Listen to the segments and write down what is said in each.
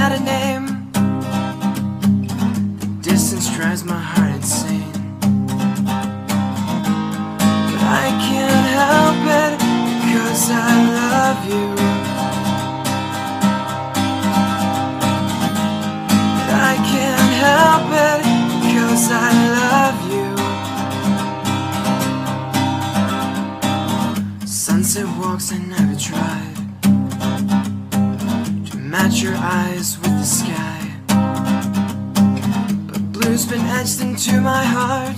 had a name. The distance drives my heart insane. But I can't help it because I love you. But I can't help it because I love you. Sunset walks I never tried to match your eyes with the sky. But blue's been etched into my heart.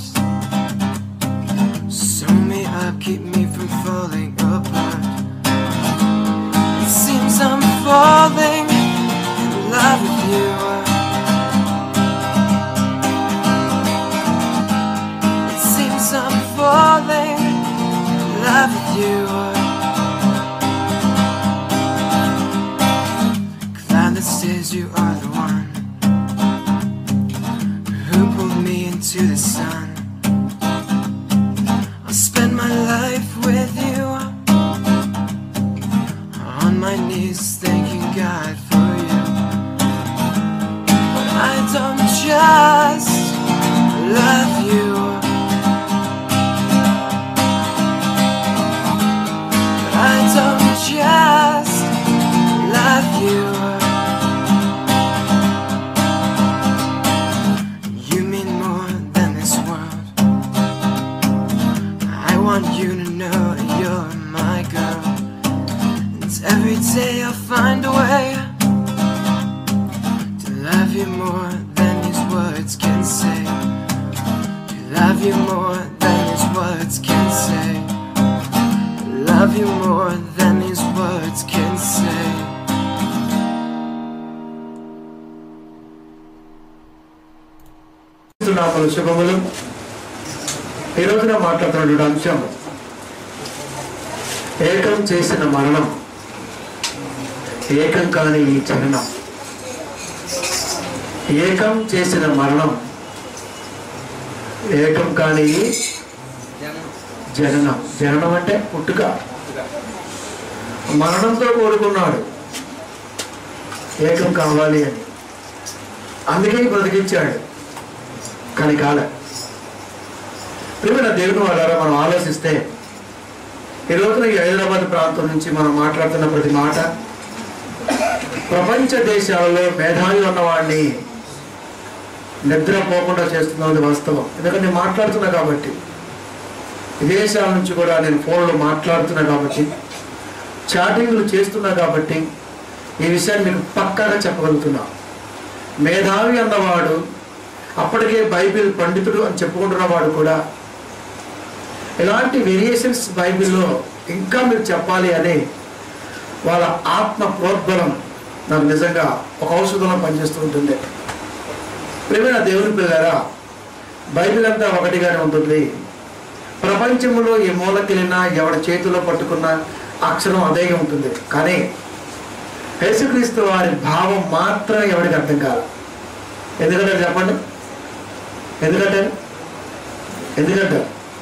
Sew me up, keep me from falling apart. It seems I'm falling in love with you. It seems I'm falling in love with you. Glad that says you are the one who pulled me into the sun. I'll spend my life with you on my knees, thanking God for you. But I don't just love you. But I don't just love you. You mean more than this world. I want you to know you're my girl. And every day I'll find a way to love you more than these words can say. To love you more than these words can say. To love you more than these words can say. నామలు శుభములు ఈ రోజున మాట్లాడుతున్నటువంటి అంశం ఏకం చేసిన మరణం ఏకం కాని ఈ జననం ఏకం చేసిన మరణం ఏకం కాని ఈ జననం జననం అంటే పుట్టుక మరణంతో కోరుకున్నాడు ఏకం కావాలి అని అందుకే బ్రతికించాడు కానీ కాల ప్రియమైన దేవుని వాళ్ళారా మనం ఆలోచిస్తే ఈ రోజున ఈ హైదరాబాద్ ప్రాంతం నుంచి మనం మాట్లాడుతున్న ప్రతి మాట ప్రపంచ దేశాలలో మేధావి ఉన్నవాడిని నిద్రపోకుండా చేస్తున్నది వాస్తవం ఎందుకంటే నేను మాట్లాడుతున్నా కాబట్టి విదేశాల నుంచి కూడా నేను ఫోన్లో మాట్లాడుతున్నా కాబట్టి చాటింగ్లు చేస్తున్నా కాబట్టి ఈ విషయాన్ని మీకు పక్కాగా చెప్పగలుగుతున్నా మేధావి అన్నవాడు అప్పటికే బైబిల్ పండితుడు అని చెప్పుకుంటున్న వాడు కూడా ఇలాంటి వేరియేషన్స్ బైబిల్లో ఇంకా మీరు చెప్పాలి అని వాళ్ళ ఆత్మ ప్రోద్బలం నాకు నిజంగా ఒక ఔషధంలో పనిచేస్తూ ఉంటుంది ప్రేమైన దేవుని పిల్లారా బైబిల్ అంతా ఒకటిగానే ఉంటుంది ప్రపంచంలో ఏ మూలకెళ్ళినా ఎవరి చేతిలో పట్టుకున్న అక్షరం అదే ఉంటుంది కానీ యేసుక్రీస్తు వారి భావం మాత్రమే ఎవరికి అర్థం కాదు ఎందుకంటే చెప్పండి ఎందుకంటే ఎందుకంటే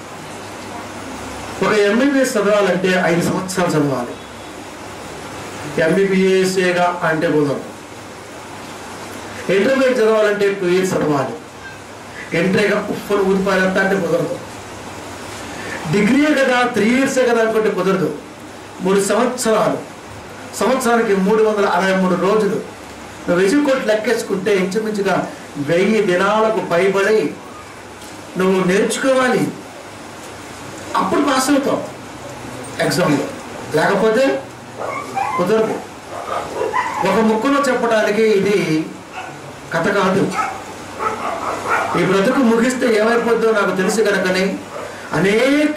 ఒక ఎంబీబీఎస్ చదవాలంటే ఐదు సంవత్సరాలు చదవాలి ఎంబీబీఎస్ఏగా అంటే కుదరదు ఇంటర్మీడియట్ చదవాలంటే టూ ఇయర్స్ చదవాలి ఎంట్రీగా ఉప్పులు ఊరిపాలంతా అంటే కుదరదు డిగ్రీయే కదా త్రీ ఇయర్సే కదా అనుకుంటే కుదరదు మూడు సంవత్సరాలు సంవత్సరానికి మూడు వందల అరవై మూడు రోజులు నువ్వు వెయ్యి కోట్లు లెక్కేసుకుంటే ఇంచుమించుగా వెయ్యి దినాలకు పైబడి నువ్వు నేర్చుకోవాలి అప్పుడు పాస్ అవుతావు ఎగ్జామ్లో లేకపోతే కుదరదు ఒక ముక్కులో చెప్పడానికి ఇది కథ కాదు ఈ బ్రతుకు ముగిస్తే ఏమైపోద్దో నాకు తెలుసు కనుకని అనేక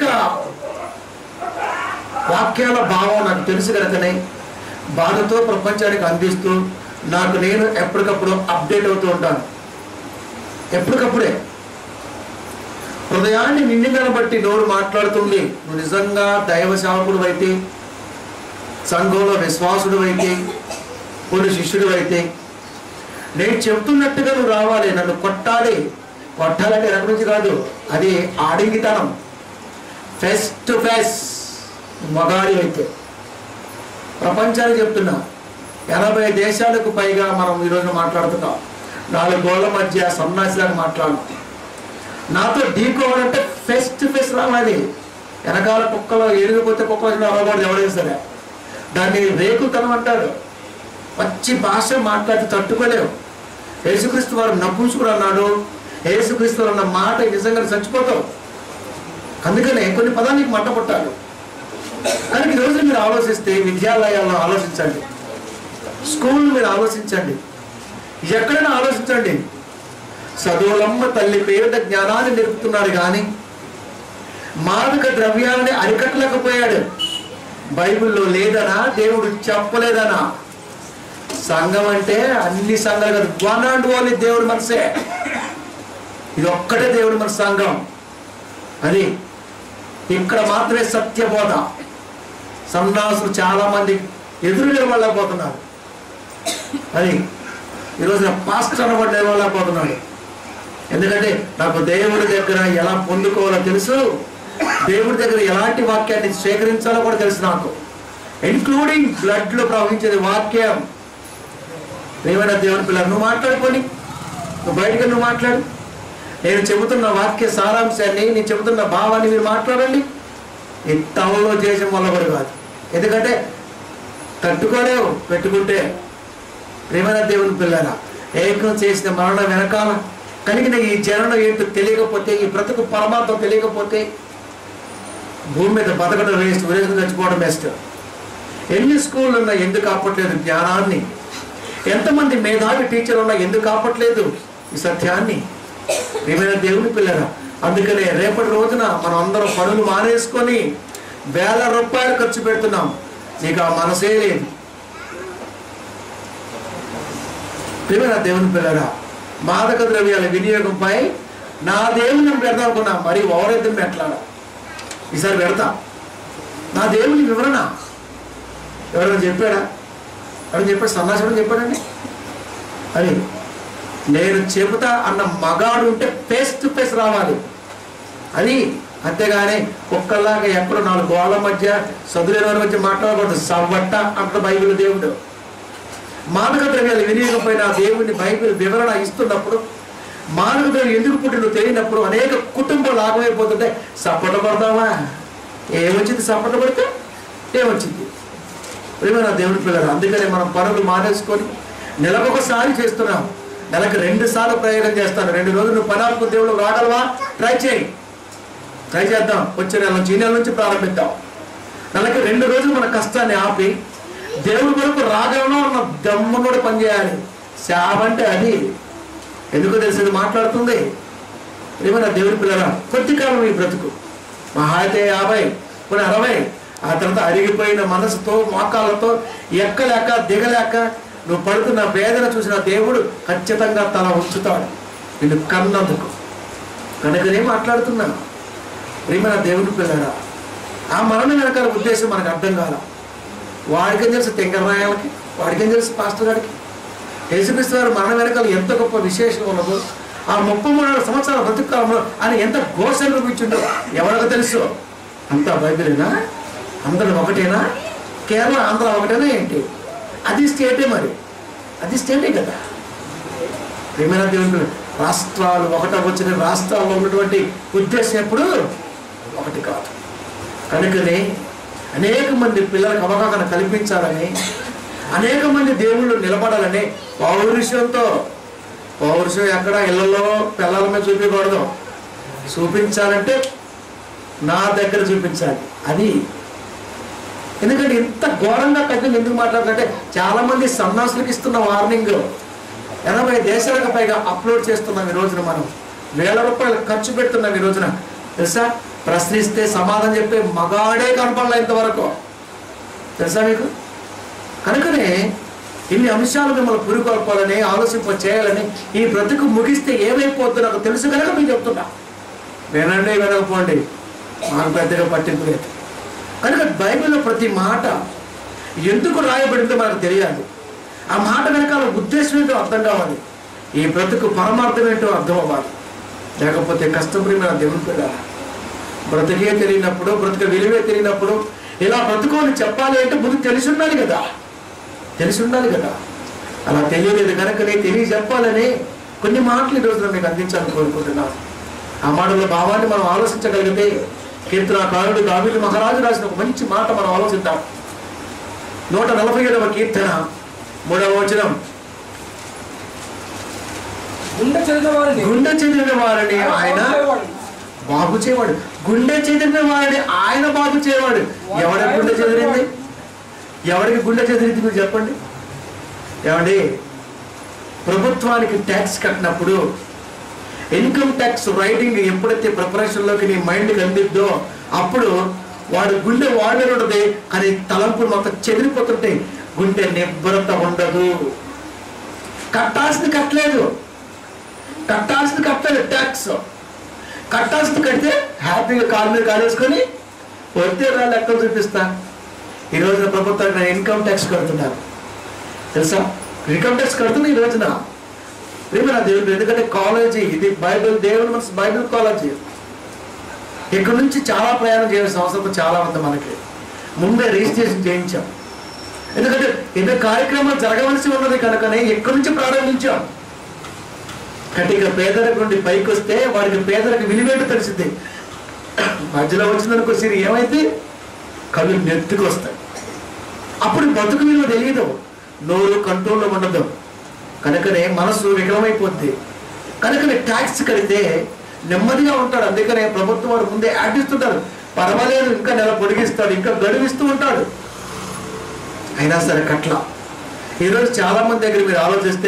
వాక్యాల భావం నాకు తెలుసు కనుకనే బాధతో ప్రపంచానికి అందిస్తూ నాకు నేను ఎప్పటికప్పుడు అప్డేట్ అవుతూ ఉంటాను ఎప్పటికప్పుడే హృదయాన్ని నిండిన బట్టి నోరు మాట్లాడుతుంది నువ్వు నిజంగా దైవ సేవకుడు అయితే సంఘంలో విశ్వాసుడు అయితే కొన్ని శిష్యుడు అయితే నేను చెప్తున్నట్టుగా నువ్వు రావాలి నన్ను కొట్టాలి కొట్టాలంటే ఎక్కడి నుంచి కాదు అది ఆడింగితనం ఫేస్ టు ఫేస్ మగాడి అయితే ప్రపంచానికి చెప్తున్నా ఎనభై దేశాలకు పైగా మనం ఈరోజు మాట్లాడుతున్నాం నాలుగు గోళ్ళ మధ్య సన్నాసిలాగా మాట్లాడు నాతో ఢీకోవాలంటే ఫేస్ టు ఫేస్ రావాలి వెనకాల కుక్కలో ఎరిగిపోతే కుక్క వచ్చిన అవ్వకూడదు ఎవరైనా సరే దాన్ని రేకుతనం అంటారు మంచి భాష మాట్లాడి తట్టుకోలేవు యేసుక్రీస్తు వారు నవ్వుంచుకుని అన్నాడు యేసుక్రీస్తు వారు అన్న మాట నిజంగా చచ్చిపోతావు అందుకనే కొన్ని పదాలు నీకు మంట పుట్టాలి కానీ ఈ రోజు మీరు ఆలోచిస్తే విద్యాలయాల్లో ఆలోచించండి స్కూల్ మీరు ఆలోచించండి ఎక్కడైనా ఆలోచించండి చదువులమ్మ తల్లి పేద జ్ఞానాన్ని నిలుపుతున్నాడు కానీ మాదక ద్రవ్యాలని అరికట్టలేకపోయాడు బైబిల్లో లేదనా దేవుడు చెప్పలేదనా సంఘం అంటే అన్ని సంఘాలు కాదు వన్ అండ్ ఓన్లీ దేవుడు మనసే ఇది ఒక్కటే దేవుడు మన సంఘం అది ఇక్కడ మాత్రమే సత్యబోధ సన్నాసులు చాలా మంది ఎదురు నిలబడలేకపోతున్నారు అది ఈరోజు నా పాస్టర్ అనబడి నిలబడలేకపోతున్నాడు ఎందుకంటే నాకు దేవుడి దగ్గర ఎలా పొందుకోవాలో తెలుసు దేవుడి దగ్గర ఎలాంటి వాక్యాన్ని స్వీకరించాలో కూడా తెలుసు నాకు ఇంక్లూడింగ్ బ్లడ్ లో ప్రవహించేది వాక్యం ఏమైనా దేవుని పిల్లలు నువ్వు మాట్లాడుకొని నువ్వు బయటకు నువ్వు మాట్లాడు నేను చెబుతున్న వాక్య సారాంశాన్ని నేను చెబుతున్న భావాన్ని మీరు మాట్లాడండి ఈ టౌన్లో చేసిన వల్ల కూడా కాదు ఎందుకంటే తట్టుకోలేవు పెట్టుకుంటే ప్రేమైన దేవుని పిల్లరా ఏకం చేసిన మరణం వెనకాల కలిగిన ఈ జననం ఏంటో తెలియకపోతే ఈ బ్రతుకు పరమార్థం తెలియకపోతే భూమి మీద బతకడం వేస్ట్ ఉరేసుకు చచ్చిపోవడం బెస్ట్ ఎన్ని స్కూళ్ళు ఉన్నా ఎందుకు ఆపట్లేదు జ్ఞానాన్ని ఎంతమంది మేధావి టీచర్ ఉన్నా ఎందుకు ఆపట్లేదు ఈ సత్యాన్ని ప్రియమైన దేవుని పిల్లరా అందుకనే రేపటి రోజున మనం అందరం పనులు మానేసుకొని వేల రూపాయలు ఖర్చు పెడుతున్నాం నీకు ఆ మనసే లేదు ప్రియమైన దేవుని పిల్లరా మాదక ద్రవ్యాల వినియోగంపై నా దేవుని పెడతా అనుకున్నా మరి ఓవరైతే పెట్టలాడా ఈసారి పెడతా నా దేవుని వివరణ ఎవరైనా చెప్పాడా ఎవరైనా చెప్పాడు సన్నాసుడు చెప్పాడండి అది నేను చెబుతా అన్న మగాడు ఉంటే ఫేస్ టు ఫేస్ రావాలి అది అంతేగాని కుక్కల్లాగా ఎక్కడో నాలుగు గోళ్ళ మధ్య సదులేని వారి మధ్య మాట్లాడకూడదు సవ్వట్ట అంటాడు బైబిల్ దేవుడు మానక ద్రవ్యాలు వినియోగపోయిన దేవుని బైబిల్ వివరణ ఇస్తున్నప్పుడు మానక ద్రవ్యం ఎందుకు పుట్టినో తెలియనప్పుడు అనేక కుటుంబాలు లాభమైపోతుంటే సపోర్ట్ పడతావా ఏమొచ్చింది సపోర్ట్ పడితే ఏమొచ్చింది ప్రేమైన దేవుని పిల్లలు అందుకనే మనం పనులు మానేసుకొని నెలకొకసారి చేస్తున్నాం నెలకు రెండు సార్లు ప్రయోగం చేస్తాను రెండు రోజులు నువ్వు పనాలకు దేవుడు రాగలవా ట్రై చేయి ట్రై చేద్దాం వచ్చే నెల నుంచి ఈ నెల నుంచి ప్రారంభిద్దాం నెలకి రెండు రోజులు మన కష్టాన్ని ఆపి దేవుడి కొరకు రాగలనో అన్న దమ్ము కూడా పనిచేయాలి శాప అంటే అది ఎందుకో తెలిసి ఇది మాట్లాడుతుంది ఏమన్నా దేవుడి పిల్లరా కొద్ది కాలం ఈ బ్రతుకు మహా అయితే యాభై కొన్ని అరవై ఆ తర్వాత అరిగిపోయిన మనసుతో మోకాళ్ళతో ఎక్కలేక దిగలేక నువ్వు పడుతున్న వేదన చూసిన దేవుడు ఖచ్చితంగా తల ఉంచుతాడు నిన్ను కన్నందుకు కనుకనే మాట్లాడుతున్నాను ప్రియమైన దేవుడి పిల్లరా ఆ మరణం వెనకాల ఉద్దేశం మనకు అర్థం కాల వాడికేం తెలుసు తెంగరాయాలకి వాడికేం తెలుసు పాస్టర్ గారికి యేసుక్రీస్తు వారి మరణం వెనకాల ఎంత గొప్ప విశేషం ఉన్నదో ఆ ముప్పై మూడు సంవత్సరాల బ్రతుకాలంలో ఆయన ఎంత ఘోష అనుభవించిండో ఎవరికి తెలుసు అంతా బైబిలేనా అందరూ ఒకటేనా కేరళ ఆంధ్ర ఒకటేనా ఏంటి అది స్టేటే మరి అది స్టేటే కదా ప్రేమైన దేవుడు రాష్ట్రాలు ఒకట వచ్చిన రాష్ట్రాల్లో ఉన్నటువంటి ఉద్దేశం ఎప్పుడు ఒకటి కాదు కనుకనే అనేక మంది పిల్లలకు అవగాహన కల్పించాలని అనేక మంది దేవుళ్ళు నిలబడాలని పౌరుషంతో పౌరుషం ఎక్కడ ఇళ్లలో పిల్లల మీద చూపించకూడదు చూపించాలంటే నా దగ్గర చూపించాలి అది ఎందుకంటే ఇంత ఘోరంగా పెద్దలు ఎందుకు మాట్లాడుతుంటే చాలా మంది సన్నాసులకు ఇస్తున్న వార్నింగ్ ఎనభై దేశాలకు పైగా అప్లోడ్ చేస్తున్నాం ఈ రోజున మనం వేల రూపాయలు ఖర్చు పెడుతున్నాం ఈ రోజున తెలుసా ప్రశ్నిస్తే సమాధానం చెప్పే మగాడే కనపడలే ఇంతవరకు తెలుసా మీకు కనుకనే ఇన్ని అంశాలు మిమ్మల్ని పురుకొల్పాలని ఆలోచింప చేయాలని ఈ బ్రతుకు ముగిస్తే ఏమైపోద్దో నాకు తెలుసు కనుక మీకు చెప్తున్నా వినండి వినకపోండి మాకు పెద్దగా పట్టింపు లేదు కనుక బైబిల్లో ప్రతి మాట ఎందుకు రాయబడిందో మనకు తెలియాలి ఆ మాట వెనకాల ఉద్దేశం ఏంటో అర్థం కావాలి ఈ బ్రతుకు పరమార్థం ఏంటో అర్థం అవ్వాలి లేకపోతే కష్టపడిన దేవుని పిల్లల బ్రతికే తెలియనప్పుడు బ్రతుక విలువే తెలియనప్పుడు ఇలా బ్రతుకోని చెప్పాలి అంటే ముందు తెలిసి ఉండాలి కదా తెలిసి ఉండాలి కదా అలా తెలియలేదు కనుక నేను తెలియ చెప్పాలని కొన్ని మాటలు ఈ రోజున మీకు అందించాలని కోరుకుంటున్నాను ఆ మాటల భావాన్ని మనం ఆలోచించగలిగితే కీర్తనాకారుడు దావీదు మహారాజు రాసిన ఒక మంచి మాట మనం ఆలోచిద్దాం నూట నలభై ఏడవ కీర్తన మూడవ వచనం గుండె చెందిన వారిని గుండె చెందిన వారిని ఆయన బాగు చేయవాడు గుండె చెదిరిన వాడిని ఆయన బాగు చేయవాడు ఎవరికి గుండె చెదిరింది ఎవరికి గుండె చెదిరింది మీరు చెప్పండి ఏమండి ప్రభుత్వానికి ట్యాక్స్ కట్టినప్పుడు ఇన్కమ్ ట్యాక్స్ రైటింగ్ ఎప్పుడైతే ప్రిపరేషన్లోకి నీ మైండ్కి అందిద్దో అప్పుడు వాడు గుండె వాడిన ఉంటుంది కానీ తలంపులు మొత్తం చెదిరిపోతుంటాయి గుండె నిబ్బరత ఉండదు కట్టాల్సింది కట్టలేదు కట్టాల్సింది కట్టలేదు ట్యాక్స్ కట్టాల్సింది కడితే హ్యాపీగా కాలు మీద కాలేసుకొని వస్తే రా లెక్కలు చూపిస్తా ఈ రోజున ప్రభుత్వానికి నేను ఇన్కమ్ ట్యాక్స్ కడుతున్నాను తెలుసా ఇన్కమ్ ట్యాక్స్ కడుతున్నా ఈ రోజున ప్రేమ నా దేవుడు ఎందుకంటే కాలేజీ ఇది బైబిల్ దేవుడు మనసు బైబిల్ కాలేజీ ఇక్కడ నుంచి చాలా ప్రయాణం చేయాల్సిన అవసరం చాలా ఉంది మనకి ముందే రిజిస్ట్రేషన్ చేయించాం ఎందుకంటే ఎన్నో కార్యక్రమాలు జరగవలసి ఉన్నది కనుకనే ఎక్కడి నుంచి ప్రారంభించాం కటిక పేదరిక నుండి పైకి వస్తే వాడికి పేదరిక విలువేట తెలిసింది మధ్యలో వచ్చిందనుకో సిరి ఏమైతే కళ్ళు నెత్తుకు వస్తాయి అప్పుడు బతుకు విలువ తెలియదు నోరు కంట్రోల్లో ఉండదు కనుకనే మనసు వికలమైపోద్ది కనుకనే ట్యాక్స్ కడితే నెమ్మదిగా ఉంటాడు అందుకనే ప్రభుత్వం వాడు ముందే ఆటిస్తుంటారు పర్వాలేదు ఇంకా నెల పొడిగిస్తాడు ఇంకా గడువిస్తూ ఉంటాడు అయినా సరే కట్ల ఈరోజు చాలా మంది దగ్గర మీరు ఆలోచిస్తే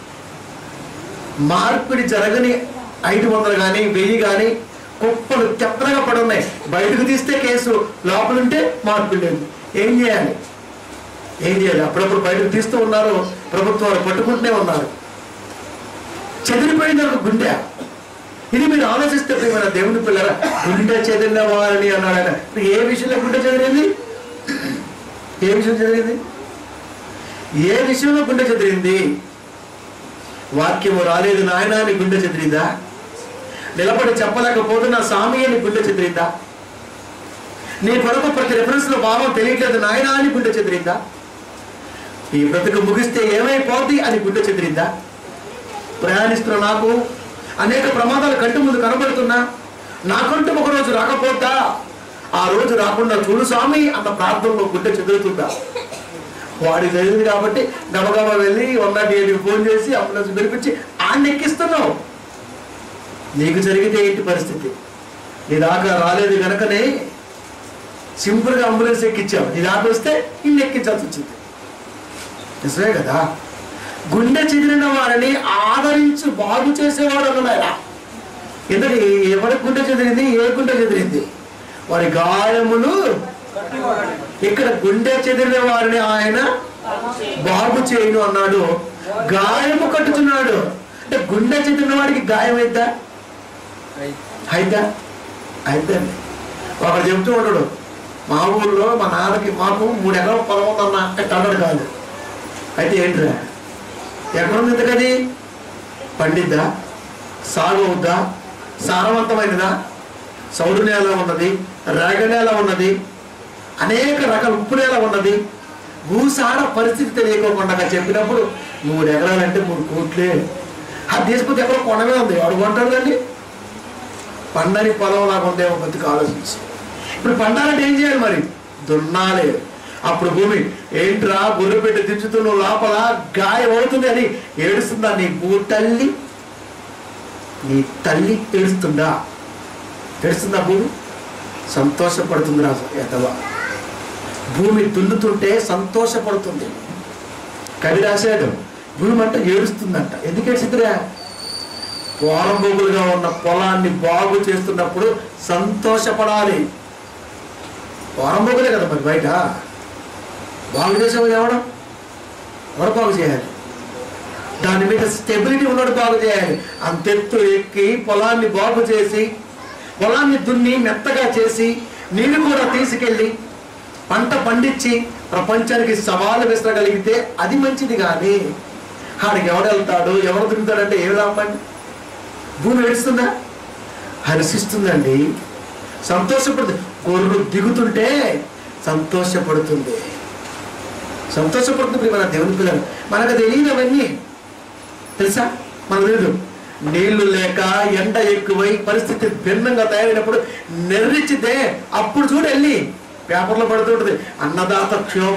మార్పిడి జరగని ఐదు వందలు కానీ వెయ్యి కానీ కుప్పలు చెత్తగా పడి ఉన్నాయి బయటకు తీస్తే కేసు లోపలుంటే మార్పిడి లేదు ఏం చేయాలి ఏం చేయాలి అప్పుడప్పుడు బయటకు తీస్తూ ఉన్నారు ప్రభుత్వాలు పట్టుకుంటూనే ఉన్నారు చెదిరిపోయింది ఒక గుండె ఇది మీరు ఆలోచిస్తే ప్రియమైన దేవుని పిల్లల గుండె చెదిరిన వారిని అన్నాడు ఆయన ఇప్పుడు ఏ విషయంలో గుండె చెదిరింది ఏ విషయం చెదిరింది ఏ విషయంలో గుండె చెదిరింది వాక్యము రాలేదు నాయన అని గుండె చెదిరిందా నిలబడి చెప్పలేకపోతున్న సామి అని గుండె చెదిరిందా నీ కొరకు ప్రతి రెఫరెన్స్ లో భావం తెలియట్లేదు నాయన అని గుండె చెదిరిందా ఈ బ్రతుకు ముగిస్తే ఏమైపోద్ది అని గుండె చెదిరిందా ప్రయాణిస్తున్న నాకు అనేక ప్రమాదాలు కంటి ముందు కనబడుతున్నా నాకంటూ ఒక రోజు రాకపోతా ఆ రోజు రాకుండా చూడు స్వామి అన్న ప్రార్థనలో గుండె చెదురుతుందా వాడికి జరిగింది కాబట్టి గబగబా వెళ్ళి వన్ నాట్ ఎయిట్కి ఫోన్ చేసి అంబులెన్స్ పిలిపించి ఆయన ఎక్కిస్తున్నావు నీకు జరిగితే ఏంటి పరిస్థితి నీ దాకా రాలేదు కనుకనే సింపుల్గా అంబులెన్స్ ఎక్కించావు నీ దాకా వస్తే ఇల్లు ఎక్కించాల్సి వచ్చింది నిజమే కదా గుండె చెదిరిన వారిని ఆదరించు బాగు చేసేవాడు అన్నాడు ఎందుకు ఎవరి గుండె చెదిరింది ఏ గుండె చెదిరింది వారి గాయములు ఇక్కడ గుండె చెదిరిన వారిని ఆయన బాగు చేయను అన్నాడు గాయము కట్టుతున్నాడు అంటే గుండె చెదిరిన వాడికి గాయం అయిద్దా అయిద్దా అయిద్దండి ఒకడు చెప్తూ ఉంటాడు మా ఊళ్ళో మా నాన్నకి మాకు మూడు ఎకరాల పొలం ఉందన్న అంటే అన్నాడు కాదు అయితే ఏంటిరా ఎక్కడుంది ఇంతకది పండిద్దా సాగు అవుద్దా సారవంతమైనదా సౌడు నేల ఉన్నది రాగ నేల ఉన్నది అనేక రకాల ఉప్పు నేల ఉన్నది భూసార పరిస్థితి తెలియకోకుండా చెప్పినప్పుడు మూడు ఎకరాలంటే మూడు కోట్లే అది తీసుకుంటే ఎక్కడో కొండమే ఉంది ఎవడు కొంటాడు దాన్ని పండని పొలం లాగా ఉందేమో బతికి ఆలోచించి ఇప్పుడు పండాలంటే ఏం చేయాలి మరి దున్నాలి అప్పుడు భూమి ఏంట్రా గొర్రె పెట్టి దించుతున్నావు లోపల గాయం అవుతుంది అని ఏడుస్తుందా నీ భూ తల్లి నీ తల్లి ఏడుస్తుందా ఏడుస్తుందా భూమి సంతోషపడుతుంది రా ఎదవా భూమి దున్నుతుంటే సంతోషపడుతుంది కవి రాశాడు భూమి అంట ఏడుస్తుందంట ఎందుకు ఏడుస్తుందిరా పోరంబోగులుగా ఉన్న పొలాన్ని బాగు చేస్తున్నప్పుడు సంతోషపడాలి పోరంబోగులే కదా మరి బయట బాగు చేసేవాడు ఎవడం ఎవరు బాగు చేయాలి దాని మీద స్టెబిలిటీ ఉన్నాడు బాగు చేయాలి అంతెత్తు ఎక్కి పొలాన్ని బాగు చేసి పొలాన్ని దున్ని మెత్తగా చేసి నీళ్లు కూడా తీసుకెళ్ళి పంట పండించి ప్రపంచానికి సవాలు విసరగలిగితే అది మంచిది కానీ ఆడికి ఎవడు వెళ్తాడు ఎవరు దున్నుతాడంటే ఏమి లాభండి భూమి ఏడుస్తుందా హర్షిస్తుందండి సంతోషపడుతుంది గొర్రెలు దిగుతుంటే సంతోషపడుతుంది సంతోషపడుతుంది ప్రియమైన దేవుని పిల్లలు మనకు తెలియదు అవన్నీ తెలుసా మనకు తెలియదు నీళ్లు లేక ఎండ ఎక్కువై పరిస్థితి భిన్నంగా తయారైనప్పుడు నెర్రిచ్చితే అప్పుడు చూడు వెళ్ళి పేపర్లో పడుతుంటుంది అన్నదాత క్షోభ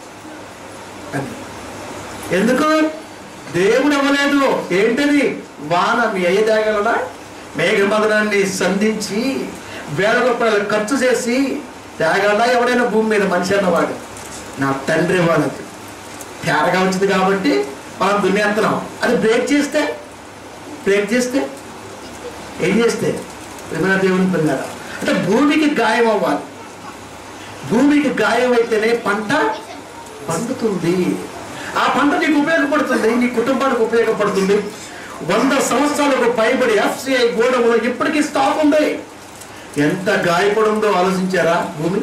అని ఎందుకు దేవుడు ఇవ్వలేదు ఏంటది వాన మీ అయ్య తేగలడా మేఘమదనాన్ని సంధించి వేల రూపాయలు ఖర్చు చేసి తేగలడా ఎవడైనా భూమి మీద మనిషి అన్నవాడు నా తండ్రి వాళ్ళది తేరగా వచ్చింది కాబట్టి మనం దున్నేస్తున్నాం అది బ్రేక్ చేస్తే బ్రేక్ చేస్తే ఏం చేస్తే ప్రేమ దేవుని పిల్లరా అంటే భూమికి గాయం అవ్వాలి భూమికి గాయం అయితేనే పంట పండుతుంది ఆ పంట నీకు ఉపయోగపడుతుంది నీ కుటుంబానికి ఉపయోగపడుతుంది వంద సంవత్సరాలకు పైబడి ఎఫ్సిఐ గోడములో ఇప్పటికీ స్టాక్ ఉంది ఎంత గాయపడుందో ఆలోచించారా భూమి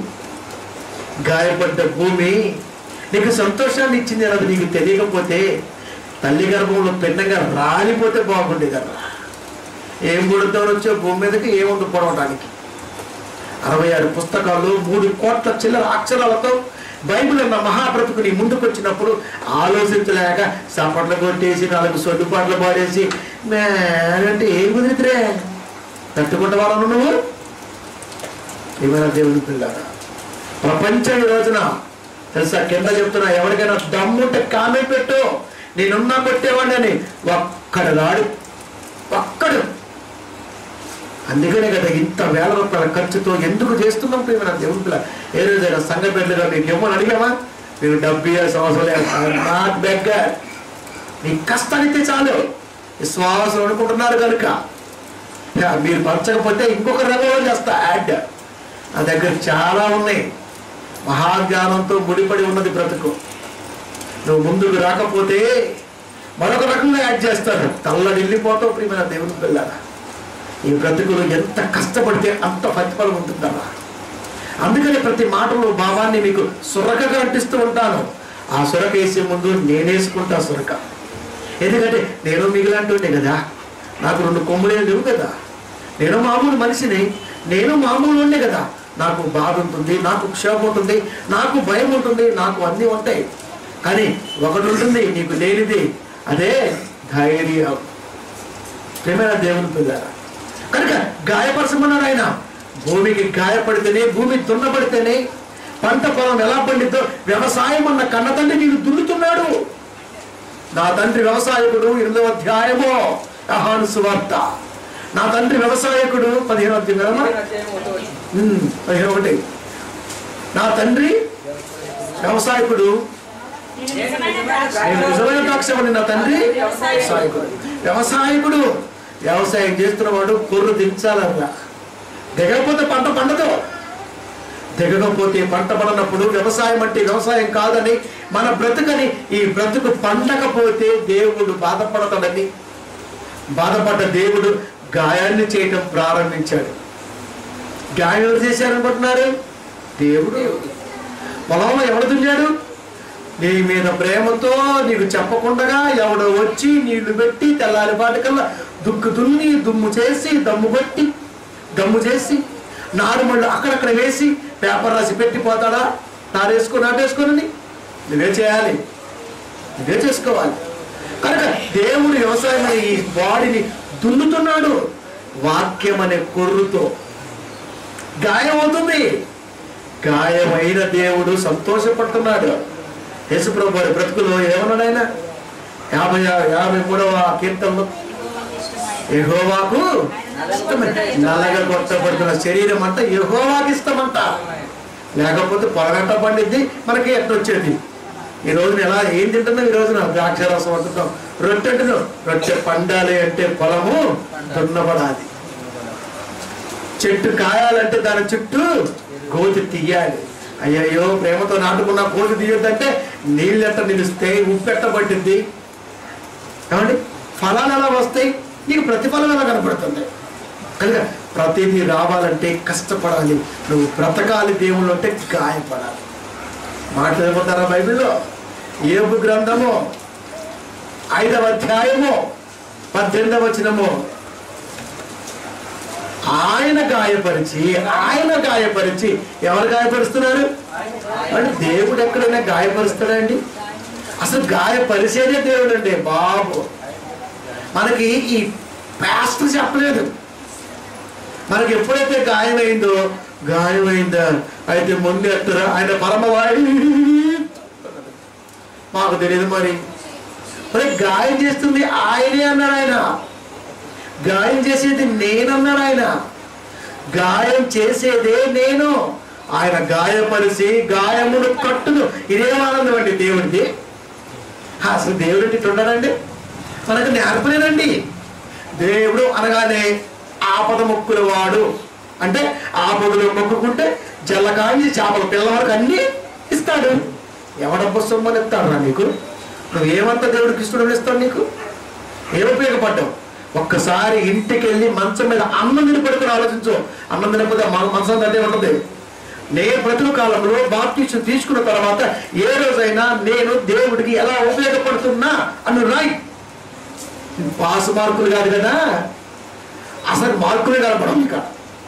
గాయపడ్డ భూమి నీకు సంతోషాన్ని ఇచ్చింది అన్నది నీకు తెలియకపోతే తల్లి గర్భంలో పిండంగా రాలిపోతే బాగుండేది కదా ఏం పుడుతావు వచ్చో భూమి మీదకి ఏముంది పొడవడానికి అరవై ఆరు పుస్తకాలు మూడు కోట్ల చిల్లర అక్షరాలతో బైబిల్ అన్న మహాబ్రతుకు నీ ముందుకు వచ్చినప్పుడు ఆలోచించలేక సపట్లు కొట్టేసి నాలుగు సొడ్డుపాట్లు పాడేసి మేనంటే ఏం కుదిరితే తట్టుకుంటే వాళ్ళను నువ్వు ఏమైనా దేవుని పిల్లారా ప్రపంచం ఈ రోజున తెలుసా కింద చెప్తున్నా ఎవరికైనా దమ్ముంటే కామెంట్ పెట్టు నేనున్నా కొట్టేవాడిని అని ఒక్కడు రాడు ఒక్కడు అందుకనే కదా ఇంత వేల రూపాయల ఖర్చుతో ఎందుకు చేస్తున్నాం ప్రేమ దేవుని పిల్ల ఏ రోజైనా సంఘ బిడ్డలుగా మీకు ఇవ్వమని అడిగామా మీరు డబ్బు ఇవ్వాల్సిన అవసరం లేదు నాట్ బెగ్గర్ మీ కష్టానిస్తే చాలు విశ్వాసం అనుకుంటున్నారు కనుక యా, మీరు పంచకపోతే ఇంకొక రంగంలో చేస్తా యాడ్ నా దగ్గర చాలా ఉన్నాయి మహాజ్ఞానంతో ముడిపడి ఉన్నది బ్రతుకు నువ్వు ముందుకు రాకపోతే మరొక రకంగా యాడ్ చేస్తారు తల్లడి వెళ్ళిపోతావు ప్రియమైన దేవుని పిల్లరా ఈ బ్రతుకులు ఎంత కష్టపడితే అంత ప్రతిఫలం ఉంటుందమ్మా అందుకని ప్రతి మాటలో భావాన్ని మీకు సురకగా అంటిస్తూ ఉంటాను ఆ సురక వేసే ముందు నేనేసుకుంటా సురక ఎందుకంటే నేను మిగిలాంటి కదా నాకు రెండు కొమ్ములే లేవు కదా నేను మామూలు మనిషిని నేను మామూలు ఉండే కదా నాకు బాధ ఉంటుంది నాకు క్షోభ ఉంటుంది నాకు భయం ఉంటుంది నాకు అన్నీ ఉంటాయి కానీ ఒకటి ఉంటుంది నీకు లేనిది అదే ధైర్యం ప్రేమైన దేవుని పిల్లారా కనుక గాయపరచమన్నాడు ఆయన భూమికి గాయపడితేనే భూమి దున్నబడితేనే పంట పొలం ఎలా పండిద్దో వ్యవసాయం అన్న కన్న తండ్రి నీకు దున్నుతున్నాడు నా తండ్రి వ్యవసాయకుడు ఎనిమిదవ అధ్యాయమో అహాను సువార్త నా తండ్రి వ్యవసాయకుడు పదిహేను అధ్యాయమా ఉమ్, పదిహేను ఒకటి నా తండ్రి వ్యవసాయకుడు నేను నిజమైన ద్రాక్షమని నా తండ్రి వ్యవసాయకుడు వ్యవసాయకుడు వ్యవసాయం చేస్తున్నవాడు కొర్రు దించాలన్నా దిగకపోతే పంట పండదు దిగకపోతే పంట పడనప్పుడు వ్యవసాయం అంటే వ్యవసాయం కాదని మన బ్రతుకని ఈ బ్రతుకు పండకపోతే దేవుడు బాధపడతాడని బాధపడ్డ దేవుడు గాయాన్ని చేయటం ప్రారంభించాడు గాయం ఎవరు చేశారనుకుంటున్నారు దేవుడు పొలంలో ఎవడు దున్నాడు నీ మీద ప్రేమతో నీకు చెప్పకుండా ఎవడో వచ్చి నీళ్లు పెట్టి తెల్లారిపాటికల్లా దుక్కు దున్ని దుమ్ము చేసి దమ్ము కొట్టి దమ్ము చేసి నారుమళ్ళు అక్కడక్కడ వేసి పేపర్ రాసి పెట్టిపోతాడా నారేసుకొని నాటేసుకొని నువ్వే చేయాలి నువ్వే చేసుకోవాలి కనుక దేవుడు వ్యవసాయం అనే ఈ బాడీని దున్నుతున్నాడు వాక్యం అనే కొర్రుతో గాయం అవుతుంది గాయమైన దేవుడు సంతోషపడుతున్నాడు యేసుప్రభు వారి బ్రతుకులో ఏమన్నాడు ఆయన యాభై యాభై మూడవ కీర్తనలో యెహోవాకు ఇష్టమే. నల్లగా కొట్టబడుతున్న శరీరం అంతా యెహోవాకి ఇష్టమంట లేకపోతే పొలగంట పండిద్ది మనకి ఎట్టొచ్చేది ఈ రోజున ఎలా ఏం తింటున్నాం ఈ రోజున ద్రాక్ష రసం వండుతాం రొట్టె అంటున్నాం రొట్టె పండాలి అంటే పొలము దున్నబడాలి చెట్టు కాయాలంటే దాని చుట్టూ గోతి తీయాలి అయ్యయ్యో ప్రేమతో నాటుకున్న గోతి తీయొద్దంటే నీళ్ళెట్ట నిలుస్తాయి ఉప్పెట్ట పట్టింది ఏమండి ఫలాలు ఎలా వస్తాయి నీకు ప్రతిఫలం ఎలా కనపడుతుంది కనుక ప్రతిదీ రావాలంటే కష్టపడాలి నువ్వు బ్రతకాలి దేవుళ్ళు అంటే గాయపడాలి మాట్లాడిపోతారా బైబిల్లో ఏబు గ్రంథము ఐదవ అధ్యాయము పద్దెనిమిదవ వచనము ఆయన గాయపరిచి ఆయన గాయపరిచి ఎవరు గాయపరుస్తున్నారు అంటే దేవుడు ఎక్కడైనా గాయపరుస్తాడండి అసలు గాయపరిచేదే దేవుడు అండి బాబు మనకి ఈ పాస్టర్ చెప్పలేదు మనకి ఎప్పుడైతే గాయమైందో గాయమైందా అయితే ముందు ఎత్తరా ఆయన పరమవాడి మాకు తెలియదు మరి మరి గాయం చేస్తుంది ఆయనే అన్నాడు ఆయన గాయం చేసేది నేనన్నాడు ఆయన గాయం చేసేదే నేను ఆయన గాయపరిచి గాయమును కట్టును ఇదేం ఆనందం అండి దేవుడిది అసలు దేవుడు ఇట్లా ఉన్నాడండి మనకు నేర్పలేదండి దేవుడు అనగానే ఆపద మొక్కుల వాడు అంటే ఆపదలు మొక్కుకుంటే జల్లకాంచి చేపల పిల్ల వరకు అన్ని ఇస్తాడు ఎవడబ్బ సొమ్మని ఇస్తాడు రా నీకు నువ్వు ఏమంతా దేవుడికి ఇష్టం ఇస్తాడు నీకు ఏం ఉపయోగపడ్డావు ఒక్కసారి ఇంటికి వెళ్ళి మంచం మీద అన్నం తిని పడుకుని ఆలోచించు అన్నం తినకపోతే మన మనసం అదే ఉంటుంది నేను బ్రతుకు కాలంలో బాప్టిస్ట్ తీసుకున్న తర్వాత ఏ రోజైనా నేను దేవుడికి ఎలా ఉపయోగపడుతున్నా అని రాయి పాస్ మార్కులు కాదు కదా అసలు మార్కులే కనపడం ఇంకా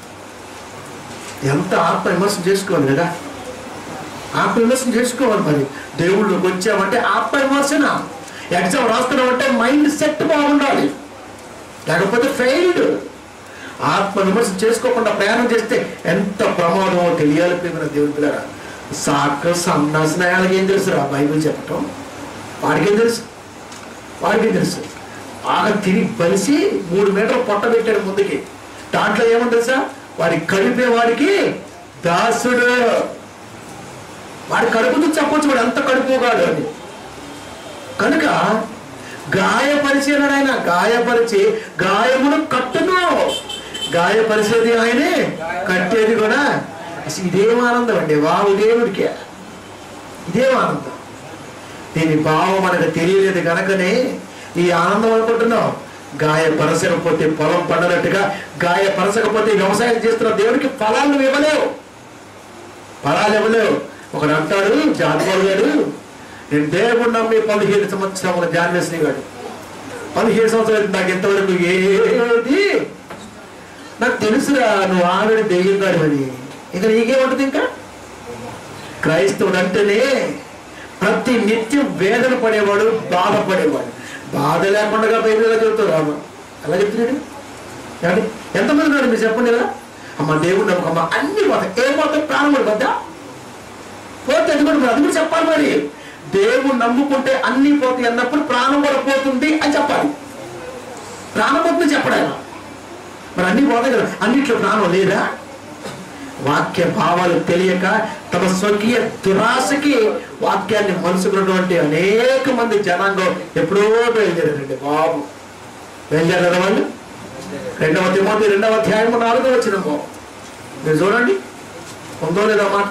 ఎంత ఆత్మ విమర్శన చేసుకోవాలి కదా ఆత్మ విమర్శన చేసుకోవాలి మరి దేవుళ్ళకి వచ్చామంటే ఆత్మ విమర్శన ఎగ్జామ్ రాస్తున్నామంటే మైండ్ సెట్ బాగుండాలి లేకపోతే ఫెయిల్డ్ ఆత్మ విమర్శ చేసుకోకుండా ప్రయాణం చేస్తే ఎంత ప్రమాదమో తెలియాలి ప్రేమ దేవుడి పిల్లల సాక సన్నాసనాయాలకి ఏం తెలుసురా బైబిల్ చెప్పటం వాడికేం తెలుసు వాడికేం తెలుసు బాగా తిరిగి బలిసి మూడు మీటర్లు పొట్ట పెట్టాడు ముందుకి దాంట్లో ఏమని తెలుసా వాడి కలిపే వాడికి దాసుడు వాడి కడుపుతో చెప్పొచ్చు వాడు ఎంత కడుపుగాడు అని కనుక గాయపరిచేనాడు ఆయన గాయపరిచి గాయమును కట్టును గాయపరిచేది ఆయనే కట్టేది కూడా అసలు ఇదేం ఆనందం అండి వావు దేవుడికే ఇదేం ఆనందం దీని భావం మనకు తెలియలేదు కనుకనే ఈ ఆనందం అనుకుంటున్నాం గాయపరచకపోతే పొలం పండనట్టుగా గాయపరచకపోతే వ్యవసాయం చేస్తున్న దేవుడికి ఫలాలు నువ్వు ఇవ్వలేవు ఫలాలు ఇవ్వలేవు ఒకడు అంటాడు జాన్పాల్ గారు నేను దేవుడు నమ్మి పదిహేడు సంవత్సరాల జాన్వేశ్వరి గారు పదిహేడు సంవత్సరాలు నాకు ఇంతవరకు ఏది నాకు తెలుసురా నువ్వు ఆవిడ దెయ్యం గారు అని ఇక నీకేముంటుంది ఇంకా క్రైస్తవుడు అంటేనే ప్రతి నిత్యం వేదన పడేవాడు బాధపడేవాడు బాధ లేకుండా బైబిల్ ఎలా చెబుతావు రామ ఎలా చెప్తున్నాడు ఏమండి ఎంతమంది ఉన్నారు మీరు చెప్పండి కదా అమ్మ దేవుడు నమ్మకమ్మ అన్ని పోతాయి ఏం పోతాయి ప్రాణం కూడా పోద్దా పోతే ఎందుకంటే మరి అది కూడా చెప్పాలి మరి దేవుడు నమ్ముకుంటే అన్ని పోతాయి అన్నప్పుడు ప్రాణం కూడా పోతుంది అని చెప్పాలి ప్రాణం పోతుంది చెప్పడాలి మరి అన్ని పోతాయి కదా అన్నిట్లో ప్రాణం లేదా వాక్య భావాలు తెలియక తమ స్వకీయ దురాశకి వాక్యాన్ని మనసుకున్నటువంటి అనేక మంది జనాంగం ఎప్పుడో బయలుదేరారండి బాబు బయలుదేరారు వాళ్ళు రెండవ తిమోతి రెండవ అధ్యాయము నాలుగో వచ్చిన మీరు చూడండి ఉందో లేదా మాట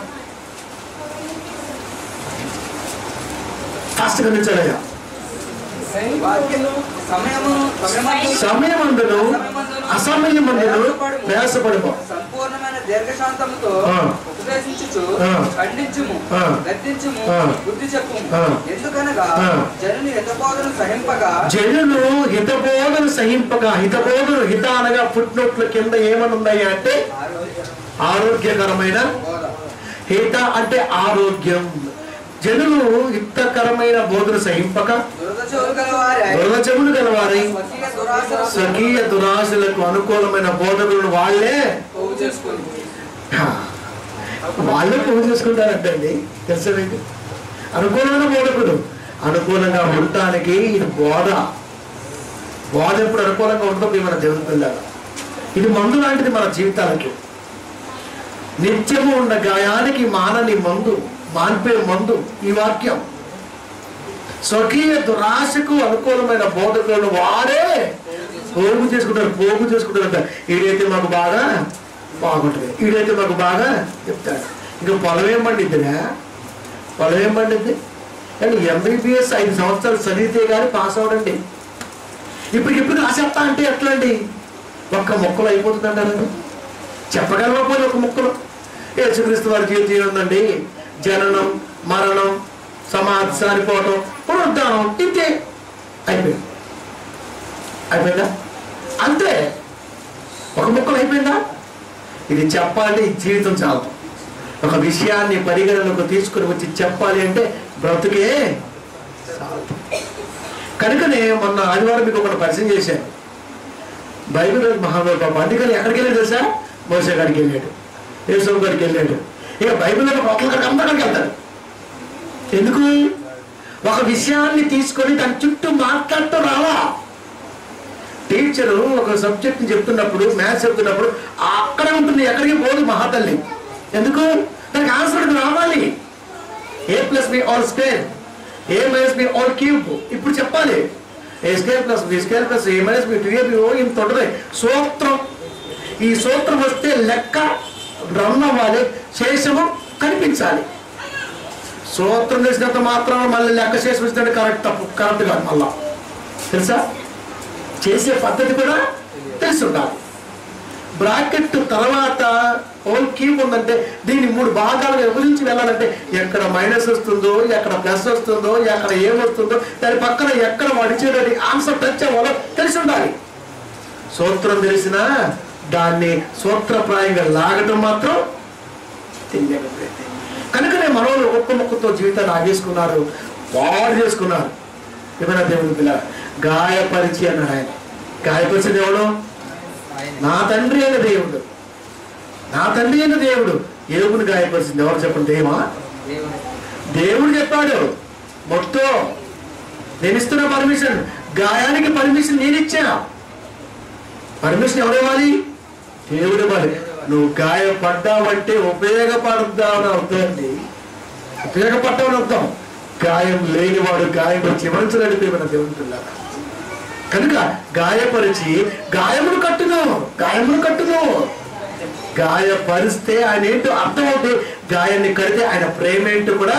ఫాస్ట్ గమనించాలయ్యా వాక్యము సమయమును సమయమందు సమయమందును అసమయమందును ప్రయాసపడము సంపూర్ణమైన దీర్ఘశాంతముతో ఆ. ఉపదేశించుచు ఆ. ఖండించుము ఆ. గద్దించుము ఆ. బుద్ధి చెప్పుము ఆ. ఎందుకనగా ఆ. జనుని హితబోధను సహింపగా జనులు హితబోధను సహింపగా హితబోధను హిత అనగా ఫుట్నోట్ల కింద ఏమని ఉన్నాయి అంటే ఆరోగ్యకరమైన బోధ హిత అంటే ఆరోగ్యం జనులు హితకరమైన బోధను సహింపక దురద చెవులు గలవారై దురచములు గలవారై స్వకీయ దురాశలు స్వకీయ దురాశలకు అనుకూలమైన బోధకులను వాళ్ళే పోగు చేసుకుని హా, వాళ్ళే పూజ చేసుకుంటారంటండి తెలుసా మీకు అనుకూలమైన బోధకుడు అనుకూలంగా ఉండటానికి ఇది బోధ బోధ ఎప్పుడు అనుకూలంగా ఉండదు మన దేవుని పిల్లలు ఇది మందు లాంటిది మన జీవితాలకి నిత్యము ఉన్న గాయానికి మానని మందు మాన్పే మందు ఈ వాక్యం స్వకీయ దురాశకు అనుకూలమైన బోధకులను వారే పోగు చేసుకుంటారు పోగు చేసుకుంటారంట ఈడైతే మాకు బాగా బాగుంటుంది ఈడైతే మాకు బాగా చెప్తాడు ఇంకా పొలం ఏం పండిద్దిరా పొలం ఏం పండిద్ది కానీ ఎంబీబీఎస్ ఐదు సంవత్సరాలు చదివితే కానీ పాస్ అవడండి ఇప్పుడు ఇప్పుడు రాసేస్తా అంటే ఎట్లా అండి ఒక్క మొక్కలు అయిపోతుంది అంటారు చెప్పగలవా పోయి ఒక మొక్కలు యేసుక్రీస్తు వారి జీవితం ఉందండి జననం మరణం సమాధి సారిపోవటం పునరుద్ధానం ఇంతే అయిపోయింది అయిపోయిందా అంతే ఒక ముక్కలు అయిపోయిందా ఇది చెప్పాలంటే ఈ జీవితం చాలు ఒక విషయాన్ని పరిగణనకు తీసుకుని వచ్చి చెప్పాలి అంటే బ్రతుకే చాలదు. కనుకనే మొన్న ఆదివారం మీకు ఒకటి పరిచయం చేశాను బైబిల్ మహానుభావ పాప అందుకని ఎక్కడికి వెళ్ళాడు తెలుసా మోసే గారికి వెళ్ళాడు యేసు గారికి వెళ్ళాడు ఇక బైబిల్ ఒకరి గారికి అందరికి వెళ్తాడు ఎందుకు ఒక విషయాన్ని తీసుకొని దాని చుట్టూ మాట్లాడుతూ రావా టీచరు ఒక సబ్జెక్ట్ చెప్తున్నప్పుడు మ్యాథ్స్ చెప్తున్నప్పుడు అక్కడే ఉంటుంది ఎక్కడికి పోదు మహాతల్లి ఎందుకు దానికి ఆన్సర్ రావాలి A plus B all square A minus B all cube ఇప్పుడు చెప్పాలి A square plus B square plus A minus B two B ఓ ఇంత ఉంటుంది సూత్రం ఈ సూత్రం వస్తే లెక్క రన్ అవ్వాలి శేషము కనిపించాలి సూత్రం తెలిసినంత మాత్రం మళ్ళీ లెక్క శేషం ఇస్తే కరెక్ట్ తప్పు కరెక్ట్ కాదు మళ్ళా తెలుసా చేసే పద్ధతి కూడా తెలిసి ఉండాలి బ్రాకెట్ తర్వాత హోల్ కీప్ ఉందంటే దీన్ని మూడు భాగాలుగా విభజించి వెళ్ళాలంటే ఎక్కడ మైనస్ వస్తుందో ఎక్కడ ప్లస్ వస్తుందో ఎక్కడ ఏం వస్తుందో దాని పక్కన ఎక్కడ వడిచేదని ఆన్సర్ టచ్ అవ్వాలో తెలిసి ఉండాలి సూత్రం తెలిసినా దాన్ని సూత్రప్రాయంగా లాగటం మాత్రం తెలియకపోయింది కనుకనే మనోళ్ళు ఒక్క మొక్కతో జీవితాన్ని ఆగేసుకున్నారు పాడు చేసుకున్నారు ఏమైనా దేవుని పిల్ల గాయపరిచి అన్నాడు ఆయన గాయపరిచిన దేవుడు నా తండ్రి అయిన దేవుడు నా తండ్రి అయిన దేవుడు ఏవుని గాయపరిచింది ఎవరు చెప్పండి దేవా దేవుడు చెప్పాడు మొత్తం నేను ఇస్తున్న పర్మిషన్ గాయానికి పర్మిషన్ నేను ఇచ్చా పర్మిషన్ ఎవరు ఇవ్వాలి దేవుడు ఇవ్వాలి నువ్వు గాయపడ్డావంటే ఉపయోగపడద్దామని అర్థం అండి ఉపయోగపడ్డామని అర్థం గాయం లేనివాడు గాయం చివరించలేడు ప్రేమ దేవుని పిల్లరా కనుక గాయపరిచి గాయమును కట్టును గాయమును కట్టును గాయపరిస్తే ఆయన ఏంటో అర్థమవుతుంది గాయాన్ని కడితే ఆయన ప్రేమ ఏంటో కూడా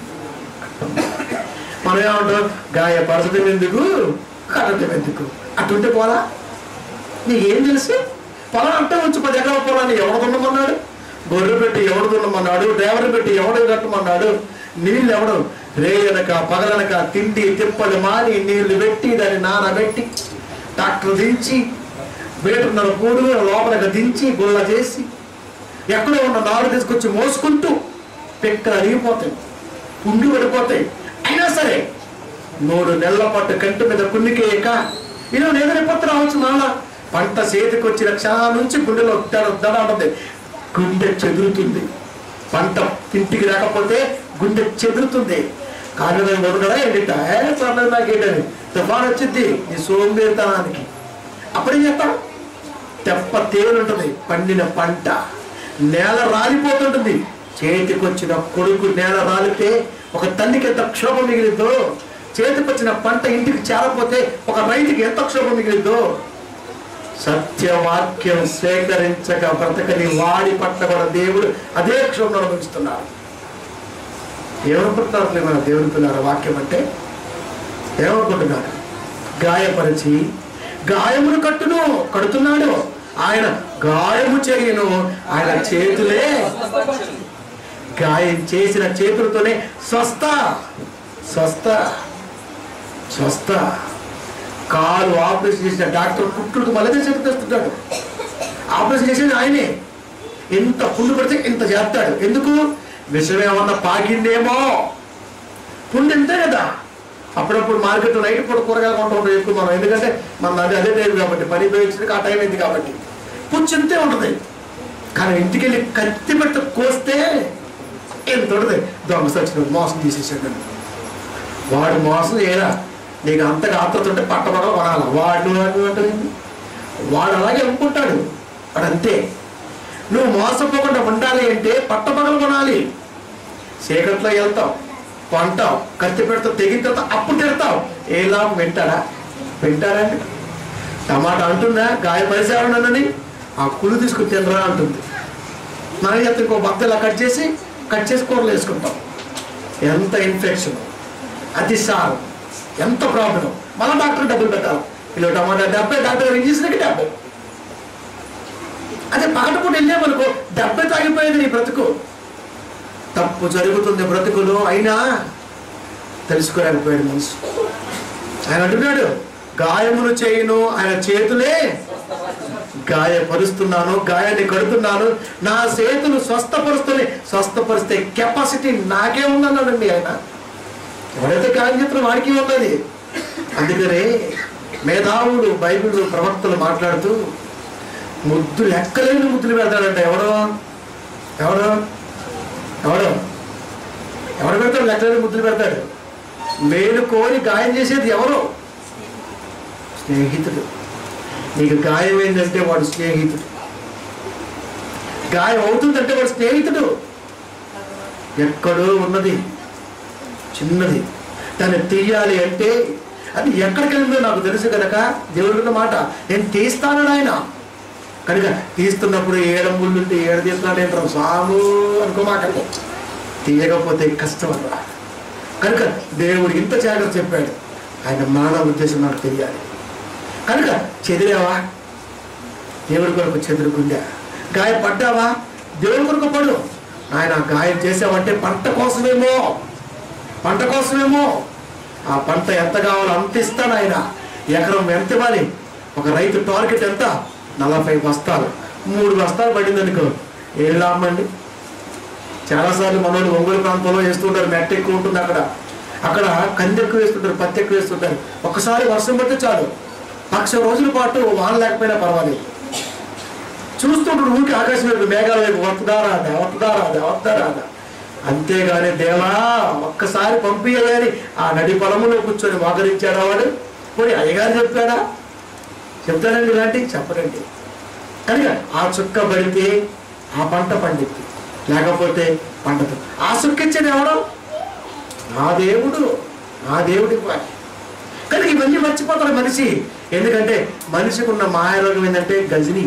మనం ఏమంటాం గాయపరచడం ఎందుకు కడటం ఎందుకు అటుంటే పోలా నీకేం తెలుసు పొలం అంటే వచ్చి పది ఎకరాల పొలాన్ని ఎవడు దున్నమన్నాడు గొర్రె పెట్టి ఎవడు దున్నమన్నాడు డ్రైవర్ పెట్టి ఎవడు కట్టమన్నాడు నీళ్ళు ఎవడు రేయనక పగలనక తిండి తిప్పలు మాని నీళ్లు పెట్టి దాన్ని నానబెట్టి ట్రాక్టర్ దించి మీటర్న్నర కూడు లోపలికి దించి గుల్ల చేసి ఎక్కడో ఉన్న నారు తీసుకొచ్చి మోసుకుంటూ పిక్కలు అరిగిపోతాయి పుండు పడిపోతాయి అయినా సరే మూడు నెలల పాటు కంటి మీద కున్నికేయక ఇలా నిద్రపోతే రావచ్చు నాన్న పంట చేతికి వచ్చిన క్షణాల నుంచి గుండెలో దడ దడ ఉంటుంది గుండె చెదురుతుంది పంట ఇంటికి రాకపోతే గుండె చెదురుతుంది కారణం కొడుకడా ఏంటిట ఏ పర్లేదు నాకేంటని తుఫాన్ వచ్చింది నీ సోంబేరితనానికి అప్పుడేం చేస్తాం తెప్ప తేలుంటుంది పండిన పంట నేల రాలిపోతుంటుంది చేతికొచ్చిన కొడుకు నేల రాలితే ఒక తల్లికి ఎంత క్షోభం మిగిలిందో చేతికొచ్చిన పంట ఇంటికి చేరపోతే ఒక రైతుకి ఎంత క్షోభం మిగిలిందో సత్యవాక్యం స్వీకరించక బ్రతకని వాడి పట్ల కూడా దేవుడు అదే క్షోభను అనుభవిస్తున్నారు ఏమనుకుంటున్నారు మన దేవుని పిల్లల వాక్యం అంటే ఏమనుకుంటున్నారు గాయపరిచి గాయమును కట్టును కడుతున్నాడు ఆయన గాయము చేయను ఆయన చేతులే గాయం చేసిన చేతులతోనే స్వస్థ స్వస్థ స్వస్థ కాలు ఆపరేషన్ చేసిన డాక్టర్ కుట్లకు మళ్ళీ చేస్తున్నాడు ఆపరేషన్ చేసేది ఆయనే ఎంత పుండు పడితే ఇంత చేస్తాడు ఎందుకు విషం ఏమన్నా పాకిందేమో పుండు ఎంతే కదా అప్పుడప్పుడు మార్కెట్ నైట్ పూట కూరగాయలు కొంటూ ఉంటాం ఎక్కువ మనం ఎందుకంటే మన అది అదే టైం కాబట్టి పని ఉపయోగించడానికి ఆ టైం అయింది కాబట్టి పుచ్చు ఎంతే ఉంటుంది కానీ ఇంటికి వెళ్ళి కత్తి పెట్ట కోస్తే ఎంత ఉంటుంది దొంగ సచిన మోసం తీసేసాడు వాడు మోసం చేయరా నీకు అంతగా ఆత్రత ఉంటే పట్టబడ కొనాలి వాడు వాడు అంటే వాడు అలాగే అనుకుంటాడు వాడు అంతే నువ్వు మోసపోకుండా ఉండాలి అంటే పట్టబగలు కొనాలి చీకట్లో వెళ్తావు కొంటావు కత్తి పెడతావు తెగిన తర్వాత అప్పుడు తిడతావు ఏ లాభం వింటాడా వింటారండి టమాటా అంటుందా గాయ పరిసేవనని ఆ కుళ్ళు తీసుకుని తినరా అంటుంది మనం చెప్తే ఇంకో బత్త ఇలా కట్ చేసి కట్ చేసి కూరలు వేసుకుంటాం ఎంత ఇన్ఫెక్షన్ అతిసారం ఎంత ప్రాబ్లం మళ్ళీ డాక్టర్ డబ్బులు పెట్టాలి కిలో టమాటా డెబ్బై డాక్టర్ ఇంజక్షన్కి డెబ్బై అదే పగటపూట వెళ్ళామనుకో డెబ్బై తాగిపోయేది నీ బ్రతుకు తప్పు జరుగుతుంది బ్రతుకులో అయినా తెలుసుకోలేకపోయాడు మనసు ఆయన అంటున్నాడు గాయమును చేయును ఆయన చేతులే గాయపరుస్తున్నాను గాయాన్ని కడుతున్నాను నా చేతులు స్వస్థపరుస్తున్నాయి స్వస్థపరిస్తే కెపాసిటీ నాకే ఉందన్నాడండి ఆయన ఎవరైతే గాయం చేస్తున్న వాడికి ఉన్నది అందుకనే మేధావులు బైబిల్ ప్రవక్తలు మాట్లాడుతూ ముద్దు లెక్కలేని ముద్దులు పెడతాడంట ఎవడో ఎవడో ఎవడో ఎవడు పెడతాడు లెక్కలేని ముద్దులు పెడతాడు మేలు కోరి గాయం చేసేది ఎవరు స్నేహితుడు నీకు గాయం ఏంటంటే వాడు స్నేహితుడు గాయం అవుతుందంటే వాడు స్నేహితుడు ఎక్కడో ఉన్నది చిన్నది దాన్ని తీయాలి అంటే అది ఎక్కడికి వెళ్ళిందో నాకు తెలుసు కనుక దేవుడు మాట నేను తీస్తానని ఆయన కనుక తీస్తున్నప్పుడు ఏడ ముళ్ళుంటే ఏడ తీస్తున్నాడేంటారు సాము అనుకోమాకండి తీయకపోతే కష్టం అన్నమాట కనుక దేవుడు ఇంత జాగ్రత్త చెప్పాడు ఆయన మానవ ఉద్దేశం నాకు తెలియాలి కనుక చెదిరావా దేవుడి కొరకు చెదురుకుందా గాయపడ్డావా దేవుడి కొరకు పడు ఆయన గాయం చేసావంటే పంట కోసమేమో పంట కోసమేమో ఆ పంట ఎంత కావాలో అంత ఇస్తాను ఆయన ఎకరం ఎంత ఇవ్వాలి ఒక రైతు టార్గెట్ ఎంత నలభై బస్తాలు మూడు బస్తాలు పడింది అనుకో ఏం లాభం అండి చాలాసార్లు మనోళ్ళు ఒంగోలు ప్రాంతంలో వేస్తుంటారు మెట్ట ఎక్కువ ఉంటుంది అక్కడ అక్కడ కంది ఎక్కువ వేస్తుంటారు పత్తి ఎక్కువ వేస్తుంటారు ఒకసారి వర్షం పడితే చాలు లక్ష రోజుల పాటు వాన లేకపోయినా పర్వాలేదు చూస్తుంటాడు ఊరికి ఆకాశం వైపు మేఘాల వైపు వస్తుందా రాదా వస్తుందా రాదా వస్తుందా రాదా అంతేగాని దేవా ఒక్కసారి పంపించగాని ఆ నడి పొలములో కూర్చొని మోకరించాడా వాడు పోయి అయ్యగారు చెప్పాడా చెప్తాడండి ఇలాంటి చెప్పడండి కనుక ఆ చుక్క పడితే ఆ పంట పండిద్ది లేకపోతే పండదు ఆ చుక్క ఇచ్చేది ఎవడు నా దేవుడు నా దేవుడి వారి కనుక ఇవన్నీ మర్చిపోతారు మనిషి ఎందుకంటే మనిషికి ఉన్న మాయరోగం ఏంటంటే గజని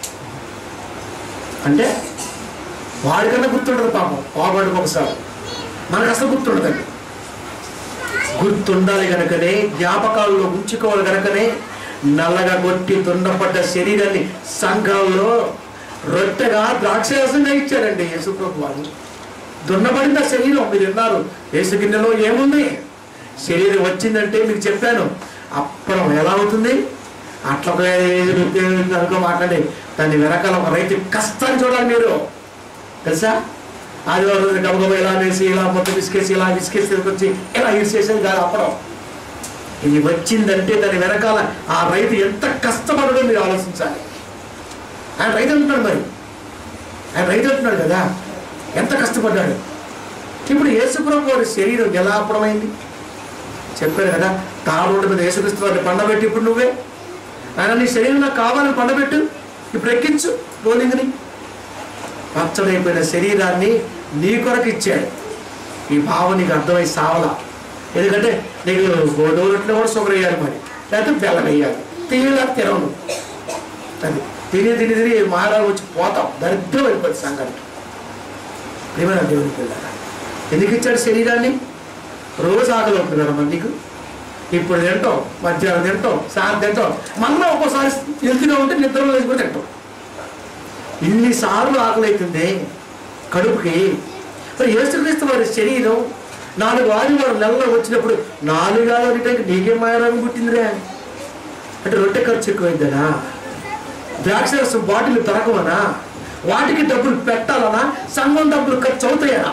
అంటే వాడికన్నా గుర్తుండదు పాపం పాపడికి ఒకసారి మనకు అసలు గుర్తుండదండి గుర్తుండాలి గనకనే జ్ఞాపకాల్లో ఉంచుకోవాలి గనకనే నల్లగా కొట్టి తుండపడ్డ శరీరాన్ని సంఘాల్లో రొట్టెగా ద్రాక్షరసంగా ఇచ్చారండి యేసుప్రభు వారు దున్నబడిన శరీరం మీరు విన్నారు యేసు గిన్నెలో ఏముంది శరీరం వచ్చిందంటే మీకు చెప్పాను అప్పడం ఎలా అవుతుంది అట్లా ఒక రుద్ది అనుకో మాట్లాడి దాన్ని వెనకాల ఒక రైతు కష్టాన్ని చూడాలి మీరు తెలుసా ఆదివారం రోజు గబగబ ఇలా వేసి ఇలా మొత్తం విసికేసి ఇలా విసికేసి తీసుకొచ్చి ఇలా ఇరిసేసేది కాదు అప్పడం ఇది వచ్చిందంటే దాని వెనకాల ఆ రైతు ఎంత కష్టపడడో మీరు ఆలోచించాలి ఆయన రైతు అంటున్నాడు మరి ఆయన రైతు అంటున్నాడు కదా ఎంత కష్టపడ్డాడు ఇప్పుడు యేసుప్రభు వారి శరీరం ఎలా అప్పడమైంది చెప్పారు కదా తాడు రోడ్డు మీద యేసుక్రీస్తు వారిని పండబెట్టి ఇప్పుడు నువ్వే ఆయన నీ శరీరం నాకు కావాలని పండబెట్టు ఇప్పుడు ఎక్కించు రోలింగ్ని పచ్చడైపోయిన శరీరాన్ని నీ కొరకు ఇచ్చాడు ఈ భావం నీకు అర్థమై సావలా ఎందుకంటే నీకు గోడోరట్లో కూడా షుగర్ వేయాలి మరి లేకపోతే బెల్లం వేయాలి తీయలా తినవు అది తిని తిని తిని మహారాజు వచ్చి పోతాం దరిద్రం అయిపోతుంది సంఘానికి ప్రేమైన దేవుని పిల్లరా ఎందుకు ఇచ్చాడు శరీరాన్ని రోజు ఆకలి అవుతుంది కదా మరి నీకు ఇప్పుడు తింటాం మధ్యాహ్నం తింటాం సాయంత్రం తింటాం మళ్ళీ ఒక్కోసారి హెల్త్గా ఉంటే నిద్రలో లేచి కూడా తింటాం ఇన్నిసార్లు ఆకలి అవుతుంది కడుపుకి మరి యేసుక్రీస్తు వారి శరీరం నాలుగు ఆదివారం నెలలో వచ్చినప్పుడు నాలుగు ఆదివారం నీకేం మాయరాగం పుట్టిందిరే అంటే రొట్టె ఖర్చు ఎక్కువైందనా ద్రాక్షరసం బాటిల్ దొరకవనా వాటికి డబ్బులు పెట్టాలనా సంఘం డబ్బులు ఖర్చు అవుతాయనా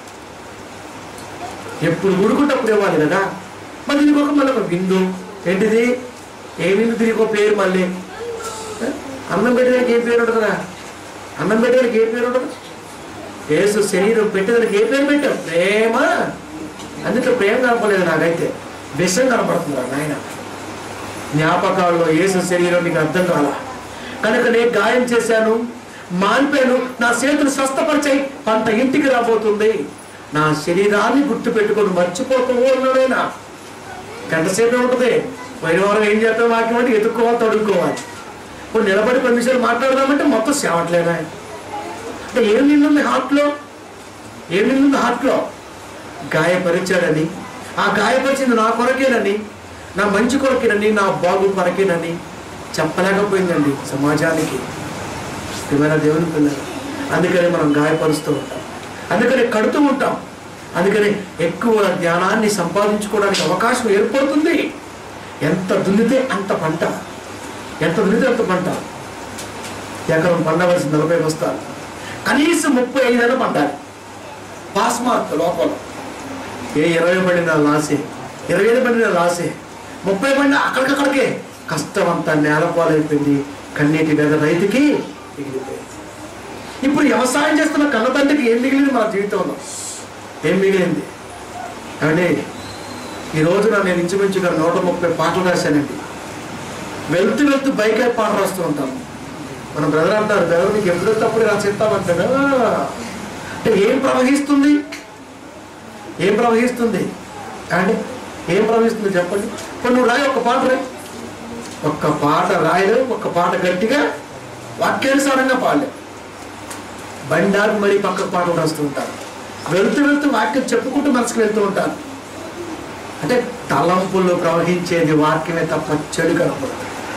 ఎప్పుడు ఉడుకున్నప్పుడు ఇవ్వాలి కదా మళ్ళీ దీనికి ఒక మళ్ళీ ఒక విందు ఏంటిది ఏ విందు దీనికి ఒక పేరు మళ్ళీ ఏ? అన్నం పెట్టడానికి ఏం పేరు ఉంటుందా అన్నం పెట్టడానికి ఏ పేరు ఉండదు యేసు శరీరం పెట్టేదానికి ఏ పేరు పెట్టావు ప్రేమ అందుకే ప్రేమ కనపడలేదు నాకైతే విషం కనపడుతుందా నాయన జ్ఞాపకాల్లో యేసు శరీరం నీకు అర్థం కాలా కనుక నేను గాయం చేశాను మాన్పాను నా చేతులు స్వస్థపరిచాయి పంట ఇంటికి రాబోతుంది నా శరీరాన్ని గుర్తు పెట్టుకొని మర్చిపోతూ ఉన్నాడైనా గంట సేపే ఉంటుంది పోయిన వారం ఏం చేస్తాం వాక్యం అంటే ఎత్తుక్కోవాలి తడుక్కోవాలి ఇప్పుడు నిలబడి పది నిమిషాలు మాట్లాడదామంటే మొత్తం సేవట్లేదా అంటే ఏం నిండుంది హార్ట్లో ఏం నిండుంది హార్ట్లో గాయపరిచాడని ఆ గాయపరిచింది నా కొరకేనని నా మంచి కొరకేనని నా బాగు కొరకేనని చెప్పలేకపోయిందండి సమాజానికి ఏమైనా దేవుని పిల్లలు అందుకని మనం గాయపరుస్తూ ఉంటాం అందుకని కడుతూ ఉంటాం అందుకని ఎక్కువ జ్ఞానాన్ని సంపాదించుకోవడానికి అవకాశం ఏర్పడుతుంది ఎంత దున్నితే అంత పంట ఎంత దున్నితే అంత పంట ఎకరం పండవలసిన నలభై బస్తాలు కనీసం ముప్పై ఐదైనా పండాలి పాస్ మార్క్ లోపల ఏ ఇరవై పడిన లాసే ఇరవై ఐదు పడిన లాసే ముప్పై పడిన అక్కడికక్కడికే కష్టం అంతా నేలపాలైపోయింది కన్నీటి మీద రైతుకి మిగిలిపోయింది ఇప్పుడు వ్యవసాయం చేస్తున్న కన్నతండ్రికి ఏం మిగిలింది మన జీవితంలో ఏం మిగిలింది అంటే ఈ రోజున నేను ఇంచుమించుగా నూట ముప్పై పాటలు రాశానండి వెళ్తూ వెళ్తూ బైక్ అయి పాట రాస్తూ ఉంటాను మన బ్రదర్ అంటారు బ్రదర్ నీకు ఎప్పుడో తప్పుడు రాసిస్తామంటాడు అంటే ఏం ప్రవహిస్తుంది ఏం ప్రవహిస్తుంది అంటే ఏం ప్రవహిస్తుంది చెప్పండి ఇప్పుడు నువ్వు రాయి ఒక పాట రాయి ఒక్క పాట రాయలేవు ఒక్క పాట గట్టిగా వాక్యానుసారంగా పాడలేవు బండారు మరి పక్క పాటలు రాస్తూ ఉంటారు వెళ్తూ వెళ్తూ వాక్యం చెప్పుకుంటూ మనసుకు వెళ్తూ ఉంటాను అంటే తలంపుల్లో ప్రవహించేది వాక్యమే తప్ప చెడు కనపడదు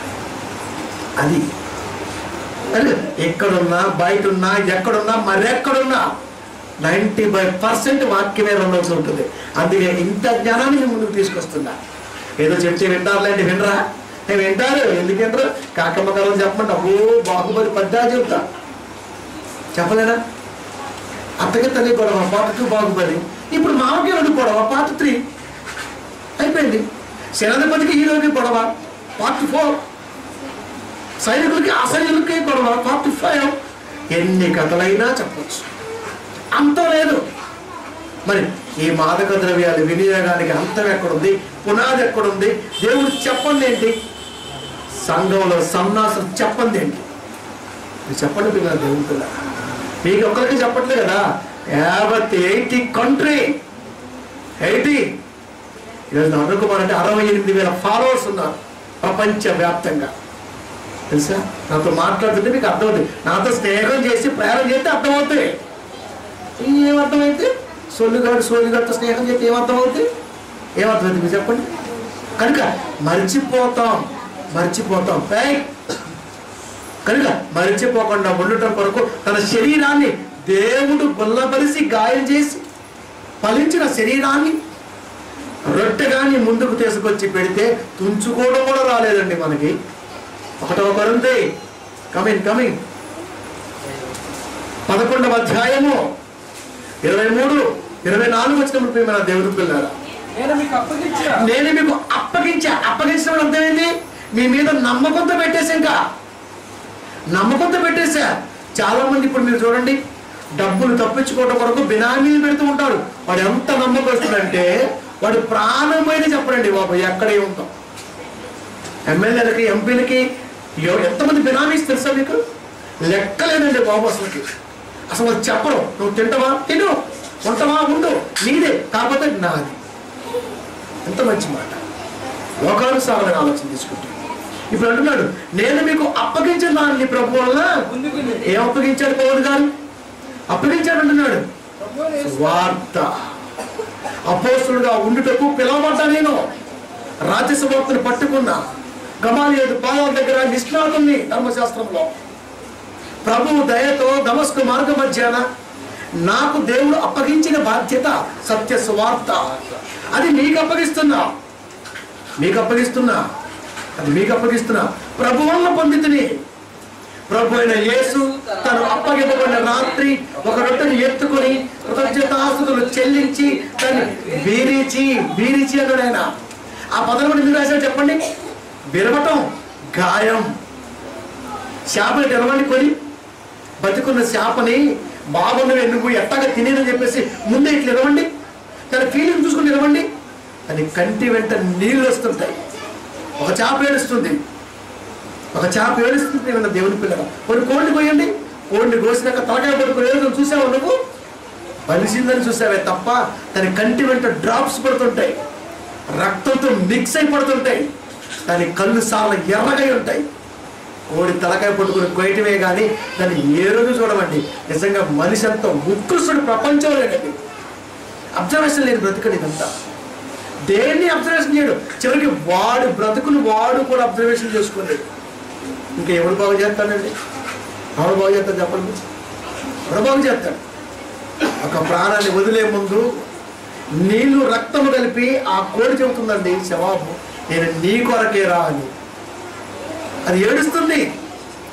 అది అది ఎక్కడున్నా బయట ఉన్నా ఎక్కడున్నా మరెక్కడున్నా నైంటీ ఫైవ్ పర్సెంట్ వాక్యమే రన్ ఉంటుంది అందుకే ఇంత జ్ఞానాన్ని నేను ముందుకు తీసుకొస్తున్నా ఏదో చెప్తే వింటారులేండి వినరా నేను వింటారు ఎందుకు వినరు కాకమ్మ కథలు చెప్పమంటే అబ్బో బాహుబలి పద్దా చెబుతా చెప్పలేదా అత్తకి తల్లి గొడవ పార్ట్ టూ బాగుపడి ఇప్పుడు మామకి రెండు గొడవ పార్ట్ త్రీ అయిపోయింది సేనాధిపతికి హీరోకి గొడవ పార్ట్ ఫోర్ సైనికులకి అసైనికులకి గొడవ పార్ట్ ఫైవ్ ఎన్ని కథలైనా చెప్పచ్చు అంత లేదు మరి ఈ మాదక ద్రవ్యాల వినియోగానికి అంతం ఎక్కడుంది పునాది ఎక్కడుంది దేవుడు చెప్పండి ఏంటి సంఘంలో సన్నాసులు చెప్పండి ఏంటి మీరు చెప్పండి పిల్లలు దేవుని పిల్ల మీకు ఒక్కరికి చెప్పట్లేదు కదా యాభై ఎయిటీ కంట్రీ ఎయిటీ ఈరోజు అనుకుమార్ అంటే అరవై ఎనిమిది వేల ఫాలోవర్స్ ఉన్నారు ప్రపంచవ్యాప్తంగా తెలుసా నాతో మాట్లాడుతుంటే మీకు అర్థమవుతుంది నాతో స్నేహం చేసి ప్రయాణం చేస్తే అర్థమవుతాయి ఏమర్థమైతే సొల్లుగాడు సోలుగాడితో స్నేహం చేస్తే ఏమర్థమవుతుంది ఏమర్థమైంది మీరు చెప్పండి కనుక మర్చిపోతాం మర్చిపోతాం ఏయ్! కనుక మరిచిపోకుండా ఉండటం కొరకు తన శరీరాన్ని దేవుడు గుల్లబలిసి గాయం చేసి ఫలించిన శరీరాన్ని రొట్టెగాని ముందుకు తీసుకొచ్చి పెడితే తుంచుకోవడం కూడా రాలేదండి మనకి ఒకటవ కొరంతి కమింగ్ కమింగ్ పదకొండవ అధ్యాయము ఇరవై మూడు ఇరవై నాలుగు వచ్చినప్పుడు ప్రియమైన దేవుడు పిల్లారా నేను మీకు అప్పగించిన నేను మీకు అప్పగించా అప్పగించడం అర్థమైంది మీ మీద నమ్మకంతో పెట్టేసి ఇంకా నమ్మకంతో పెట్టేశా చాలా మంది ఇప్పుడు మీరు చూడండి డబ్బులు తప్పించుకోవడం కొరకు బినామీలు పెడుతూ ఉంటారు వాడు ఎంత నమ్మకస్తుడంటే వాడు ప్రాణమైన చెప్పడండి బాబు ఎక్కడే ఉంటాం ఎమ్మెల్యేలకి ఎంపీలకి ఎవ- ఎంతమంది బినామీస్ తెలుసా మీకు లెక్కలేనండి బాబు అసలుకి అసలు వాళ్ళు చెప్పరు నువ్వు తింటవా తిను ఉంటావా ఉండు నీదే కాకపోతే నాది ఎంత మంచి మాట లోకానుసారమైన ఆలోచన తీసుకుంటాడు ఇప్పుడు అంటున్నాడు నేను మీకు అప్పగించిన దాన్ని ప్రభు వల్ల ముందుకు ఏం అప్పగించాడు పౌరుడు గారు అప్పగించాడు అంటున్నాడు ప్రభువుని యేసు వార్త అపోస్తులుగా ఉండుటకు పిలవబడ్డా నేను రాజ్యసభను పట్టుకున్నా గమాలియదు పాదాల దగ్గర నిష్ణాతుల్ని ధర్మశాస్త్రంలో ప్రభువు దయతో దమస్కు మార్గ మధ్యాన నాకు దేవుడు అప్పగించిన బాధ్యత సత్య సువార్త అది మీకు అప్పగిస్తున్నా మీకు అప్పగిస్తున్నా అది మీకు అప్పగిస్తున్నా ప్రభు వల్ల పొందితిని ప్రభు అయిన యేసు తను అప్పగింపబడిన రాత్రి ఒక రొట్టెని ఎత్తుకొని కృతజ్ఞతాస్తుతులు చెల్లించి దాన్ని బీరిచి బీరిచి అన్నాడు ఆయన ఆ పదం కూడా ఎందుకు రాశాడు చెప్పండి విరవటం గాయం చేపలు తెరవండి కొని బతుకున్న చేపని బాగున్నవి నువ్వు ఎట్టగా తినేదని చెప్పేసి ముందే ఇట్లా ఇరవండి తన ఫీలింగ్ చూసుకుని ఇరవండి అది కంటి వెంట నీళ్ళు వస్తుంటాయి ఒక చేప ఏడుస్తుంది ఒక చేప ఏడుస్తుంది ఉన్న దేవుని పిల్లల కొన్ని కోడిని పోయండి కోడిని కోసినాక తలకాయ పడుకుని ఏదో చూసావు నువ్వు బలిసిందని చూసావే తప్ప దాని కంటి వెంట డ్రాప్స్ పడుతుంటాయి రక్తంతో మిక్స్ అయి పడుతుంటాయి దాని కళ్ళు చాలా ఎర్రగా ఉంటాయి కోడి తలకాయ పట్టుకుని కొయ్యటమే కానీ దాన్ని ఏ రోజు చూడమండి నిజంగా మనిషి అంత ఉత్కృష్టుడు ప్రపంచంలో లేదండి అబ్జర్వేషన్ లేని బ్రతుకడు ఇదంతా దేన్ని అబ్జర్వేషన్ చేయడు చివరికి వాడు బ్రతుకుని వాడు కూడా అబ్జర్వేషన్ చేసుకోలేదు ఇంకా ఎవడు బాగు చేస్తాడండి ఎవడు బాగు చేస్తాడు చెప్పండి ఎవడు బాగు చేస్తాడు ఒక ప్రాణాన్ని వదిలే ముందు నీళ్లు రక్తము కలిపి ఆ కోడి చెబుతుందండి శవాబు నేను నీ కొరకే రా అని అది ఏడుస్తుంది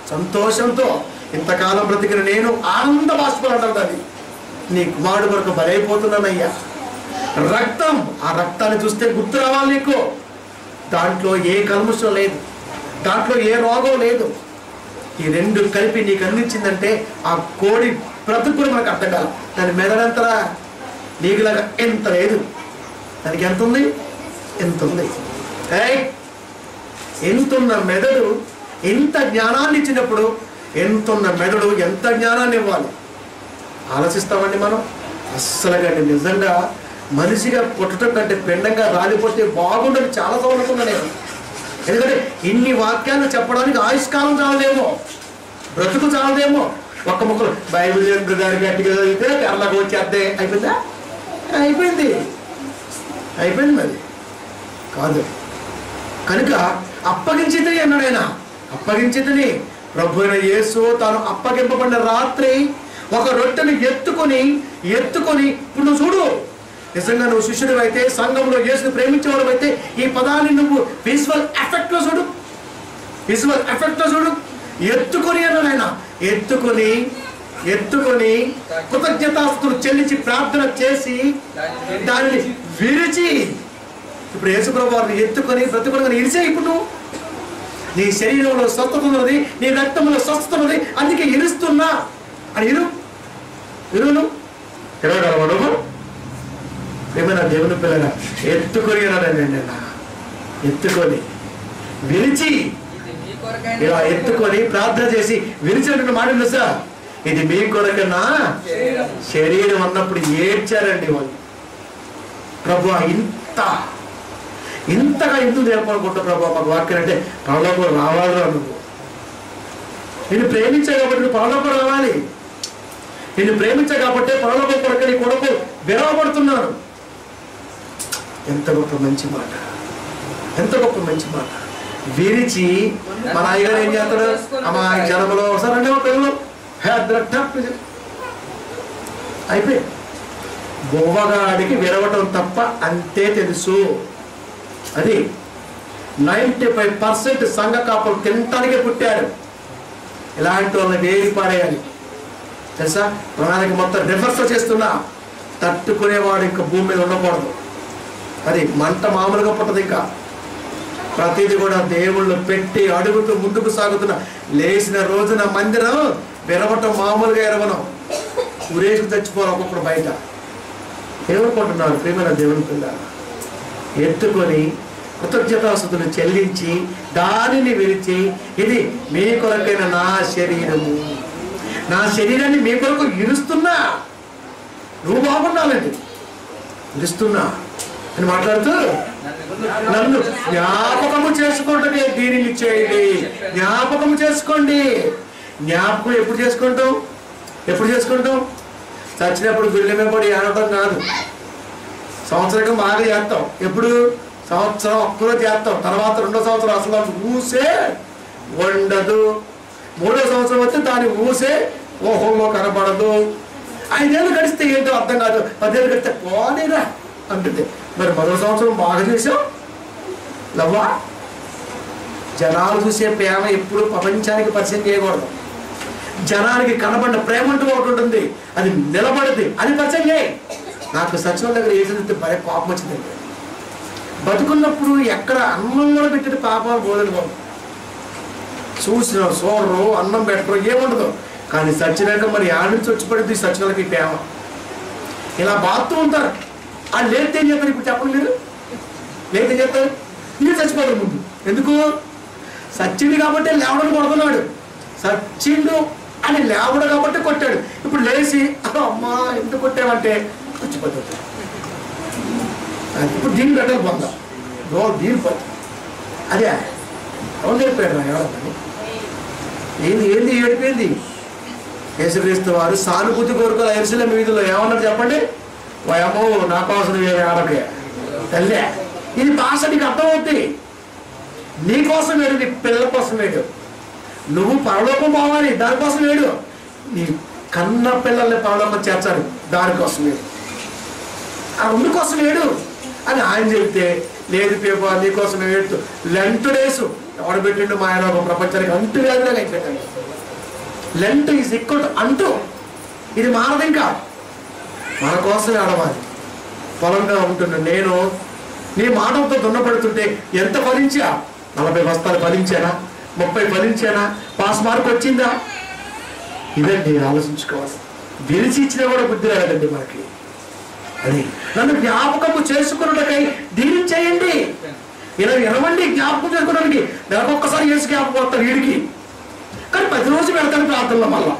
సంతోషంతో ఇంతకాలం బ్రతికిన నేను ఆనంద బాష్పాలు అంటారు అది నీ కుమారుడు కొరకు బలైపోతున్నానయ్యా రక్తం ఆ రక్తాన్ని చూస్తే గుర్తు రావాలి నీకు దాంట్లో ఏ కల్ముషం లేదు దాంట్లో ఏ రోగం లేదు ఈ రెండు కలిపి నీకు అందించిందంటే ఆ కోడి బ్రతుకు కూడా మనకు అర్థం కాదు దాని మెదడంతరా నీకులాగా ఎంత లేదు దానికి ఎంత ఉంది ఎంత ఉంది ఏయ్! ఎంతున్న మెదడు ఎంత జ్ఞానాన్ని ఇచ్చినప్పుడు ఎంతున్న మెదడు ఎంత జ్ఞానాన్ని ఇవ్వాలి ఆలోచిస్తామండి మనం అస్సలుగా నిజంగా మనిషిగా పుట్టడం కంటే పిండంగా రాలిపోతే బాగుండని చాలా అనుకున్నా నేను ఎందుకంటే ఇన్ని వాక్యాలు చెప్పడానికి ఆయుష్కాలం చాలదేమో బ్రతుకు చాలదేమో ఒక్క ముక్కలు బైబిల్ గారి గట్టిగా చదివితే కేరళకు వచ్చేద్దే అయిపోయిందా అయిపోయింది అయిపోయింది మరి కాదు కనుక అప్పగించితే అన్నాడు ఆయన అప్పగించితని ప్రభు అయిన యేసు తాను అప్పగింపబడిన రాత్రి ఒక రొట్టెని ఎత్తుకొని ఎత్తుకొని ఇప్పుడు నువ్వు చూడు నిజంగా నువ్వు శిష్యుడు అయితే సంఘంలో యేసుని ప్రేమించేవాడు అయితే ఈ పదాన్ని నువ్వు విజువల్ ఎఫెక్ట్ లో చూడు విజువల్ ఎఫెక్ట్ లో చూడు ఎత్తుకొని అన్నాడు ఆయన ఎత్తుకొని ఎత్తుకొని కృతజ్ఞతాస్తులు చెల్లించి ప్రార్థన చేసి దానిని విరిచి ఇప్పుడు యేసుప్రభు వారిని ఎత్తుకొని బ్రతుకుని ఇరిసే ఇప్పుడు నువ్వు నీ శరీరంలో స్వస్థత ఉన్నది నీ రక్తంలో స్వస్థత ఉన్నది అందుకే ఇరుస్తున్నా అని ఇరు ఇరును ఇరవగలవా నువ్వు ఏమైనా దేవుని పిల్లగా ఎత్తుకొని అన్నాడండి నేను ఎత్తుకొని విరిచి ఇది మీ కొరకైన ఇలా ఎత్తుకొని ప్రార్థన చేసి విరిచినటువంటి మాట తెలుసా ఇది మీ కొరకన్నా శరీరం. శరీరం అన్నప్పుడు ఏడ్చారండి వాళ్ళు ప్రభు ఇంత ఇంతగా ఎందుకు నేర్పాలనుకుంటా ప్రభు మాకు వాక్యం అంటే పరలోకం రావాలిరా నువ్వు నేను ప్రేమించా కాబట్టి నువ్వు పరలోకం రావాలి నేను ప్రేమించా కాబట్టి పరలోకం కొరకు నీ కొడుకు విరవబడుతున్నాను ఎంత గొప్ప మంచి మాట ఎంత గొప్ప మంచి మాట విరిచి మన అయ్యగారు ఏం చేస్తాడు అమ్మా ఈ జనములో ఒకసారి అంటే పిల్లలు అయిపోయి బొవ్వగాడికి విరవటం తప్ప అంతే తెలుసు అది నైంటీ ఫైవ్ పర్సెంట్ సంఘ కాపులు తినటానికే పుట్టారు ఇలాంటి వాళ్ళని వేడి పారేయాలి తెలుసా ప్రణాళిక మొత్తం రివర్స్ చేస్తున్నా తట్టుకునేవాడు ఇంకా భూమి మీద ఉండకూడదు అది మంట మామూలుగా పుట్టదు ఇంకా ప్రతిదీ కూడా దేవుళ్ళు పెట్టి అడుగుతూ ముందుకు సాగుతున్న లేచిన రోజున మందిరం విరవటం మామూలుగా ఎరవనం ఉరేసుకు చచ్చిపోవాలి ఒక్కొక్కడు బయట ఏమనుకుంటున్నారు ప్రేమైన దేవుని పిల్ల ఎత్తుకొని కృతజ్ఞతాస్తుతులు చెల్లించి దానిని విరిచి ఇది మీ కొరకైన నా శరీరము నా శరీరాన్ని మీ కొరకు ఇరుస్తున్నా నువ్వు బాగుండాలండి ఇరుస్తున్నా అని మాట్లాడుతూ నన్ను జ్ఞాపకము చేసుకోవటమే దీనిని చేయండి జ్ఞాపకము చేసుకోండి జ్ఞాపకం ఎప్పుడు చేసుకుంటాం ఎప్పుడు చేసుకుంటాం చచ్చినప్పుడు బిల్లు మీద పడి ఏడవడం కాదు సంవత్సరం బాగా చేస్తాం ఎప్పుడు సంవత్సరం ఒక్కరో చేస్తాం తర్వాత రెండో సంవత్సరం అసలు అది ఊసే ఉండదు మూడో సంవత్సరం వస్తే దాని ఊసే ఓహోలో కనబడదు ఐదేళ్ళు గడిస్తే ఏంటో అర్థం కాదు పదేళ్ళు గడిస్తే పోనేరా అంటుంది మరి మరో సంవత్సరం బాగా చేసాం లవ్వా జనాలు చూసే ప్రేమ ఎప్పుడు ప్రపంచానికి పరిచయం చేయకూడదు జనానికి కనబడిన ప్రేమ అంటూ ఒకటి ఉంటుంది అది నిలబడింది అది పరిచయం చేయి నాకు సచివం దగ్గర ఏ చదివితే భయ కోపం వచ్చింది బతుకున్నప్పుడు ఎక్కడ అన్నం కూడా పెట్టిన పాపాలు బోధన బాబు చూసిన చూడరు అన్నం పెట్టరు ఏముండదు కానీ సచ్చినాక మరి ఆడ నుంచి వచ్చి పడింది సచివాలకి ప్రేమ ఇలా బాగుతూ ఉంటారు ఆ లేతే ఏం చేస్తారు ఇప్పుడు చెప్పండి మీరు లేతే ఏం చేస్తారు మీరు చచ్చిపోతారు ముందు ఎందుకు సచ్చిండు కాబట్టి లేవడం కొడుతున్నాడు సచ్చిండు అని లేవడు కాబట్టి కొట్టాడు ఇప్పుడు లేచి "అబ్బా, అమ్మా ఎందుకు కొట్టావంటే చచ్చిపోతాడు అది ఇప్పుడు దీన్ని పెట్టాలి పొందాం రో దీని పోతుంది అదే ఎవరు చెప్పాడు రా ఎవరని ఏంది ఏంది ఏడిపోయింది యేసుక్రీస్తు వారు సానుభూతి కోరుకోవాలి ఎరుసలేం వీధిలో ఏమన్నారు చెప్పండి వయమో నా కోసం ఆడకే తల్లే ఇది భాష నీకు అర్థమవుతుంది నీ కోసం వేడు నీ పిల్లల కోసం వేడు నువ్వు పరలోకం పోవాలి దానికోసం వేడు నీ కన్న పిల్లల్ని పరలోకం చేర్చాలి దానికోసం వేడు ఆ రెండు కోసం వేడు అని ఆయన చెబితే లేదు పేప నీకోసం వేడు లెంట్ డేస్ ఎవడు పెట్టిండు మా ఆయన ఒక ప్రపంచానికి అంటు వ్యాధిలాగా అయిపోయిందండి లెంట్ ఈజ్ ఈక్వల్ అంటూ ఇది మారదు ఇంకా మన కోసమే ఆడవాలి పొలంగా ఉంటున్న నేను నీ మాటలతో దున్నపడుతుంటే ఎంత ఫలించా నలభై బస్తాలు ఫలించానా ముప్పై ఫలించానా పాస్ మార్క్ వచ్చిందా ఇదండి ఆలోచించుకోవాలి విరిచి ఇచ్చినా కూడా బుద్ధి రాదండి మనకి అది నన్ను జ్ఞాపకము చేసుకున్నటకై దీని చేయండి ఇలా ఎనవండి జ్ఞాపకం చేసుకోవడానికి నెలకు ఒక్కసారి చేసి జ్ఞాపకం వస్తాను వీడికి కానీ ప్రతిరోజు వెళ్తాను ప్రార్థనలో మళ్ళా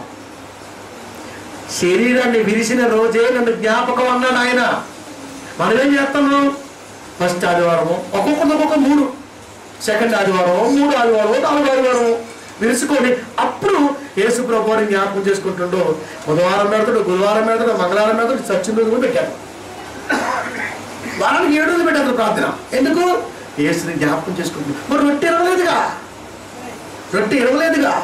శరీరాన్ని విరిసిన రోజే నన్ను జ్ఞాపకం అన్నాడు ఆయన మనం ఏం చేస్తున్నాం ఫస్ట్ ఆదివారము ఒక్కొక్కటి ఒక్కొక్క మూడు సెకండ్ ఆదివారం మూడు ఆదివారం నాలుగు ఆదివారం విరుచుకొని అప్పుడు యేసు ప్రభువారిని జ్ఞాపకం చేసుకుంటుండో బుధవారం పెడతాడు గురువారం పెడతాడు మంగళవారం పెడతాడు సత్యం రోజు కూడా పెట్టాడు వారానికి ఏడు రోజులు పెట్టారు ప్రార్థన ఎందుకు యేసుని జ్ఞాపకం చేసుకుంటుంది మరి రొట్టె ఇరవలేదుగా రొట్టె ఇరవలేదుగా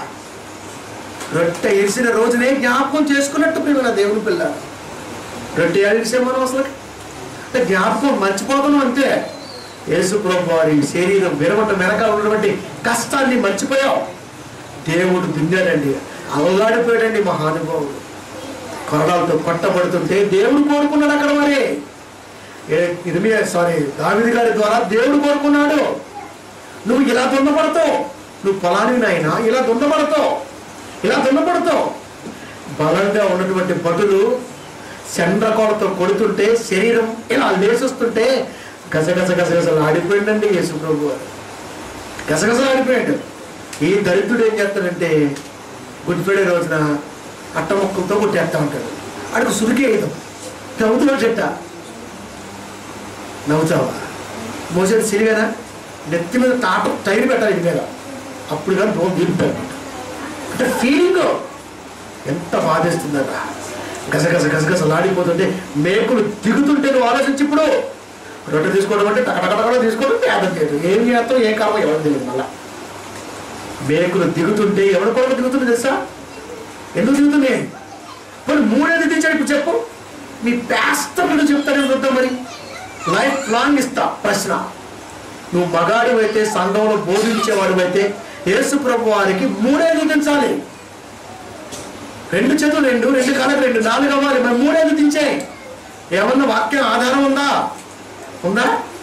రొట్టె ఇరిసిన రోజునే జ్ఞాపకం చేసుకున్నట్టు మేము నా దేవుని పిల్ల రొట్టె ఇరిసే మనం అసలు అంటే జ్ఞాపకం మర్చిపోతున్నాం అంతే యేసు ప్రభు వారి శరీరం విరవటం వెనక ఉన్నటువంటి కష్టాన్ని మర్చిపోయాం దేవుడు దున్నాడండి అలగాడిపోయాడండి మహానుభావుడు కొరడాలతో కొట్టబడుతుంటే దేవుడు కోరుకున్నాడు అక్కడ మరి ఏ- ఇర్మియా సారీ దావిది గారి ద్వారా దేవుడు కోరుకున్నాడు నువ్వు ఇలా దున్నపడతావు నువ్వు పొలానికి నాయన ఇలా దున్నపడతావు ఇలా దున్నపడతావు బలంగా ఉన్నటువంటి భటులు చండ్రకోలతో కొడుతుంటే శరీరం ఇలా లేచొస్తుంటే గసగస గసగసలు ఆడిపోయిందండి యేసు ప్రభు వారు. గసగసలు ఆడిపోయాడు ఈ దరిద్రుడు ఏం చేస్తాడంటే గుడ్ ఫ్రైడే రోజున అట్ట మొక్కలతో కొట్టేస్తా ఉంటాడు అడుగు సురికేయదు నవ్వుతున్నాడు చెట్ట నవ్వుతావా మోసేది సిరివేనా నెత్తి మీద తాట టైర్ పెట్టాలి ఇది మీద అప్పుడు కానీ రోజు దింపాడు అంటే ఫీలింగ్ ఎంత బాధేస్తుందట గసగస గసగస లాడిపోతుంటే మేకులు దిగుతుంటే నువ్వు ఆలోచించి ఇప్పుడు రొట్టె తీసుకోవడం అంటే టకటకటకట తీసుకోవడం పేదం చేయడం ఏం చేస్తాం ఏ కర్మ ఎవరు తెలియదు మళ్ళా మేకులు దిగుతుంటే ఎవరి కొరకు దిగుతుంది తెలుసా ఎందుకు దిగుతున్నాయి మరి మూడేది తెచ్చాడు ఇప్పుడు చెప్పు మీ పేస్తలు చెప్తానే చూద్దాం మరి లైఫ్ లాంగ్ ఇస్తా ప్రశ్న నువ్వు మగాడు అయితే సంఘంలో బోధించేవాడు అయితే యేసు ప్రభు వారికి మూడే దించాలి రెండు చేతులు రెండు రెండు కాళ్ళకు రెండు నాలుగు అవ్వాలి మరి మూడేది దించాయి ఏమన్నా వాక్యం ఆధారం ఉందా ఉందా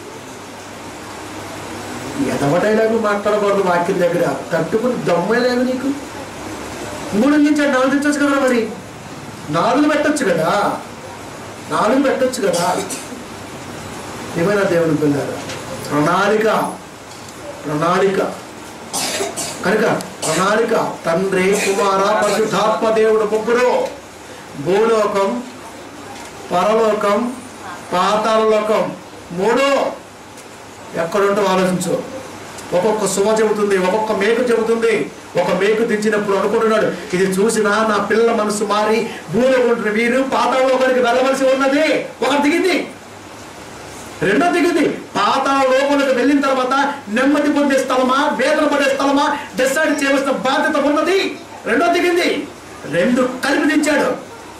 ఎదవటైలాగా మాట్లాడకూడదు వాక్యం దగ్గర తట్టుకుని దమ్మే లేదు నీకు మూడు దించాడు నాలుగు దించవచ్చు కదా మరి నాలుగు పెట్టొచ్చు కదా నాలుగు పెట్టొచ్చు కదా ఏమైనా దేవుని పిల్లారు ప్రణాళిక ప్రణాళిక కనుక ప్రణాళిక తండ్రి కుమార పరిశుద్ధాత్మ దేవుడు ముగ్గురు భూలోకం పరలోకం పాతాళలోకం మూడో ఎక్కడుంటో ఆలోచించు ఒక్కొక్క సుమ చెబుతుంది ఒక్కొక్క మేకు చెబుతుంది ఒక మేకు దించినప్పుడు అనుకుంటున్నాడు ఇది చూసినా నా పిల్లల మనసు మారి భూలోకుంటున్న వీరు పాతాళలోకానికి వెళ్ళవలసి ఉన్నది ఒకటి దిగింది రెండో దిగింది పాతాళ లోపలికి వెళ్ళిన తర్వాత నెమ్మది పొందే స్థలమా వేదన పడే స్థలమా డిసైడ్ చేయవలసిన బాధ్యత ఉన్నది రెండో దిగింది రెండు కలిపి దించాడు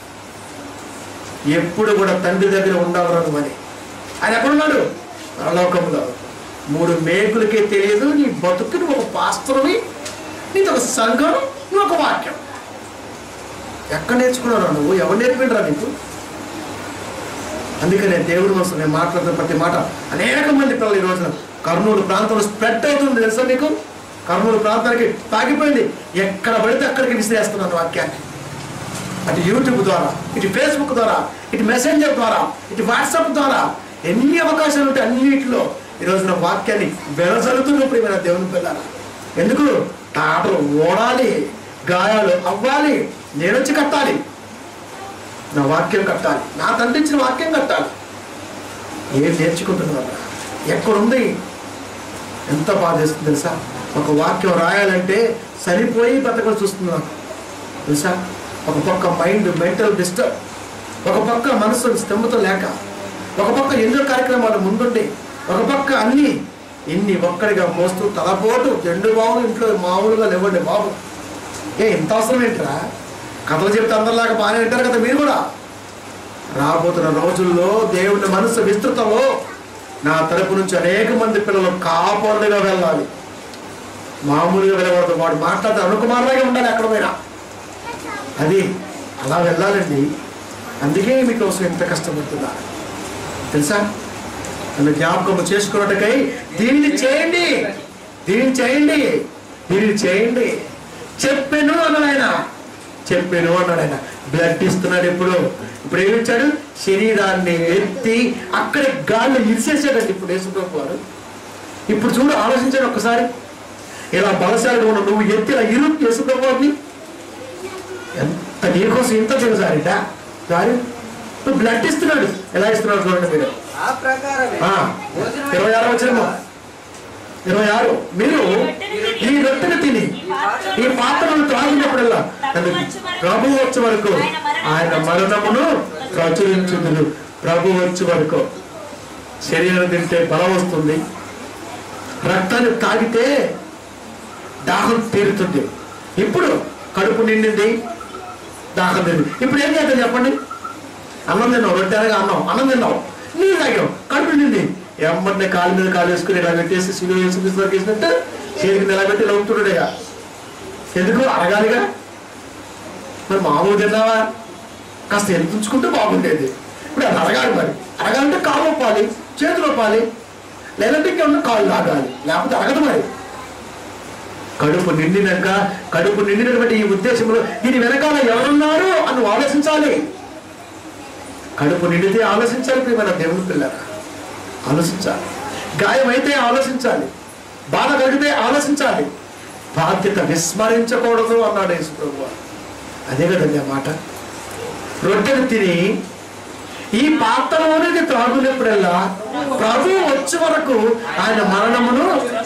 ఎప్పుడు కూడా తండ్రి దగ్గర ఉండవరను అని ఆయన ఎక్కడున్నాడు పరలోకంలో మూడు మేకులకే తెలియదు నీ బతుకుని ఒక పాస్త్రవి నీది ఒక సంఘం నువ్వు ఒక వాక్యం ఎక్కడ నేర్చుకున్నావు నువ్వు ఎవరు నేర్పిండ్రా నీకు అందుకనే దేవుడి కోసం నేను మాట్లాడుతున్న ప్రతి మాట అనేక మంది పిల్లలు ఈ రోజున కర్నూలు ప్రాంతంలో స్ప్రెడ్ అవుతుంది తెలుసా మీకు కర్నూలు ప్రాంతానికి తాగిపోయింది ఎక్కడ పడితే అక్కడికి విసిరేస్తున్నాను వాక్యాన్ని అటు యూట్యూబ్ ద్వారా ఇటు ఫేస్బుక్ ద్వారా ఇటు మెసెంజర్ ద్వారా ఇటు వాట్సాప్ ద్వారా ఎన్ని అవకాశాలు ఉంటాయి అన్నిటిలో ఈ రోజున వాక్యాన్ని వెలజల్లుతున్న ప్రియమైన దేవుని పిల్లల ఎందుకు తాటలు ఓడాలి గాయాలు అవ్వాలి నేను వచ్చి కట్టాలి నా వాక్యం కట్టాలి నా తండ్రి ఇచ్చిన వాక్యం కట్టాలి ఏం నేర్చుకుంటున్నారు ఎక్కడుంది ఎంత బాధేస్తుంది తెలుసా ఒక వాక్యం రాయాలంటే సరిపోయి బ్రతకలు చూస్తున్నాను తెలుసా ఒక పక్క మైండ్ మెంటల్ డిస్టర్బ్ ఒక పక్క మనసు స్తెమ్మతో లేక ఒక పక్క ఎన్నో కార్యక్రమాలు ముందుండి ఒక పక్క అన్ని ఇన్ని ఒక్కడిగా మోస్తూ తలపోటు రెండు బాబులు ఇంట్లో మామూలుగా లేవండి బాబు ఏ ఇంత అవసరం ఏంట్రా కథలు చెప్తే అందరిలాగా బాగానే వింటారు కదా మీరు కూడా రాబోతున్న రోజుల్లో దేవుని మనసు విస్తృతంలో నా తరపు నుంచి అనేక మంది పిల్లలు కాపాడుగా వెళ్ళాలి మామూలుగా వెళ్ళకూడదు వాడు మాట్లాడితే అనుకుమారులాగే ఉండాలి ఎక్కడ పోయినా అది అలా వెళ్ళాలండి అందుకే మీకోసం ఎంత కష్టపడుతున్నా తెలుసా నన్ను జ్ఞాపకం చేసుకున్నట్టుకై దీన్ని చేయండి దీన్ని చేయండి దీన్ని చేయండి చెప్పాను అన్నాడు ఆయన చెప్పాను అన్నాడు ఆయన బ్లడ్ ఇస్తున్నాడు ఇప్పుడు ఇప్పుడు ఏమి ఇచ్చాడు శరీరాన్ని ఎత్తి అక్కడ గాల్లో ఇరిసేసాడండి ఇప్పుడు యేసుప్రభు వారు ఇప్పుడు చూడు ఆలోచించాడు ఒక్కసారి ఇలా బలశాలిగా ఉన్న నువ్వు ఎత్తి ఇలా ఇరు యేసుప్రభు వారిని ఎంత నీకోసం ఇంత తెలుసారిట దారి నువ్వు బ్లడ్ ఇస్తున్నాడు ఎలా ఇస్తున్నాడు చూడండి మీరు ఆ ప్రకారమే ఆ, భోజనం ఇరవై ఆరు వచ్చిన ఇరవై ఆరు మీరు ఈ రొట్టెను తిని ఈ పాత్రను త్రాగినప్పుడల్లా అది ప్రభు వచ్చే వరకు ఆయన మరణమును ప్రచురించుదురు ప్రభు వచ్చే వరకు శరీరం తింటే బలం వస్తుంది రక్తాన్ని తాగితే దాహం తీరుతుంది ఇప్పుడు కడుపు నిండింది దాహం తింది ఇప్పుడు ఏం చేద్దాం చెప్పండి అన్నం తిన్నావు రొట్టె అనగా అన్నం అన్నం తిన్నావు నీళ్ళు తాగావు కడుపు నిండి ఎమ్మటినే కాలు మీద కాలు వేసుకుని ఇలా పెట్టేసి సిలువ వేసుకుని వేసినట్టు చేతికి నిలబెట్టి లవుతుండేగా ఎందుకు అడగాలిగా మరి మామూలు తిన్నావా కాస్త ఎంత ఉంచుకుంటే బాగుండేది ఇప్పుడు అది అడగాలి మరి అడగాలంటే కాలు ఒప్పాలి చేతులు ఒప్పాలి లేదంటే ఇంకేమన్నా కాళ్ళు లాగాలి లేకపోతే అడగదు మరి కడుపు నిండినాక కడుపు నిండినటువంటి ఈ ఉద్దేశంలో దీని వెనకాల ఎవరున్నారు అని నువ్వు ఆలోచించాలి కడుపు నిండితే ఆలోచించాలి ప్రియమైన దేవుని పిల్లరా ఆలోచించాలి గాయమైతే ఆలోచించాలి బాధ కలిగితే ఆలోచించాలి బాధ్యత విస్మరించకూడదు అన్నాడు యేసు ప్రభు అదే కదండి ఆ మాట రొట్టెను తిని ఈ పాత్రలోనికి త్రాగునప్పుడల్లా ప్రభు వచ్చే వరకు ఆయన మరణమును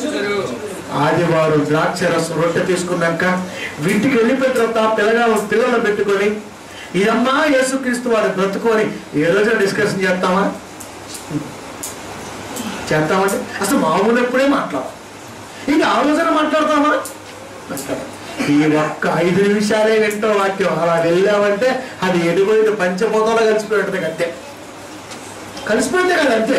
ఆదివారం ద్రాక్ష రసం రొట్టె తీసుకున్నాక ఇంటికి వెళ్ళిపోయిన తర్వాత పిల్లగా పిల్లలు పెట్టుకొని ఇదమ్మా యేసుక్రీస్తు వారి బ్రతుకొని ఏ రోజు డిస్కషన్ చేస్తామా చేస్తామంటే అసలు మామూలు ఎప్పుడే మాట్లాడు ఇంకా ఆ రోజున మాట్లాడతామా మాట్లాడం. ఈ ఒక్క ఐదు నిమిషాలే వింటో వాక్యం అలా వెళ్ళామంటే అది ఎడిపోయిన పంచభూతంలో కలిసిపోయినట్టు అంతే కలిసిపోయింది కదా అంతే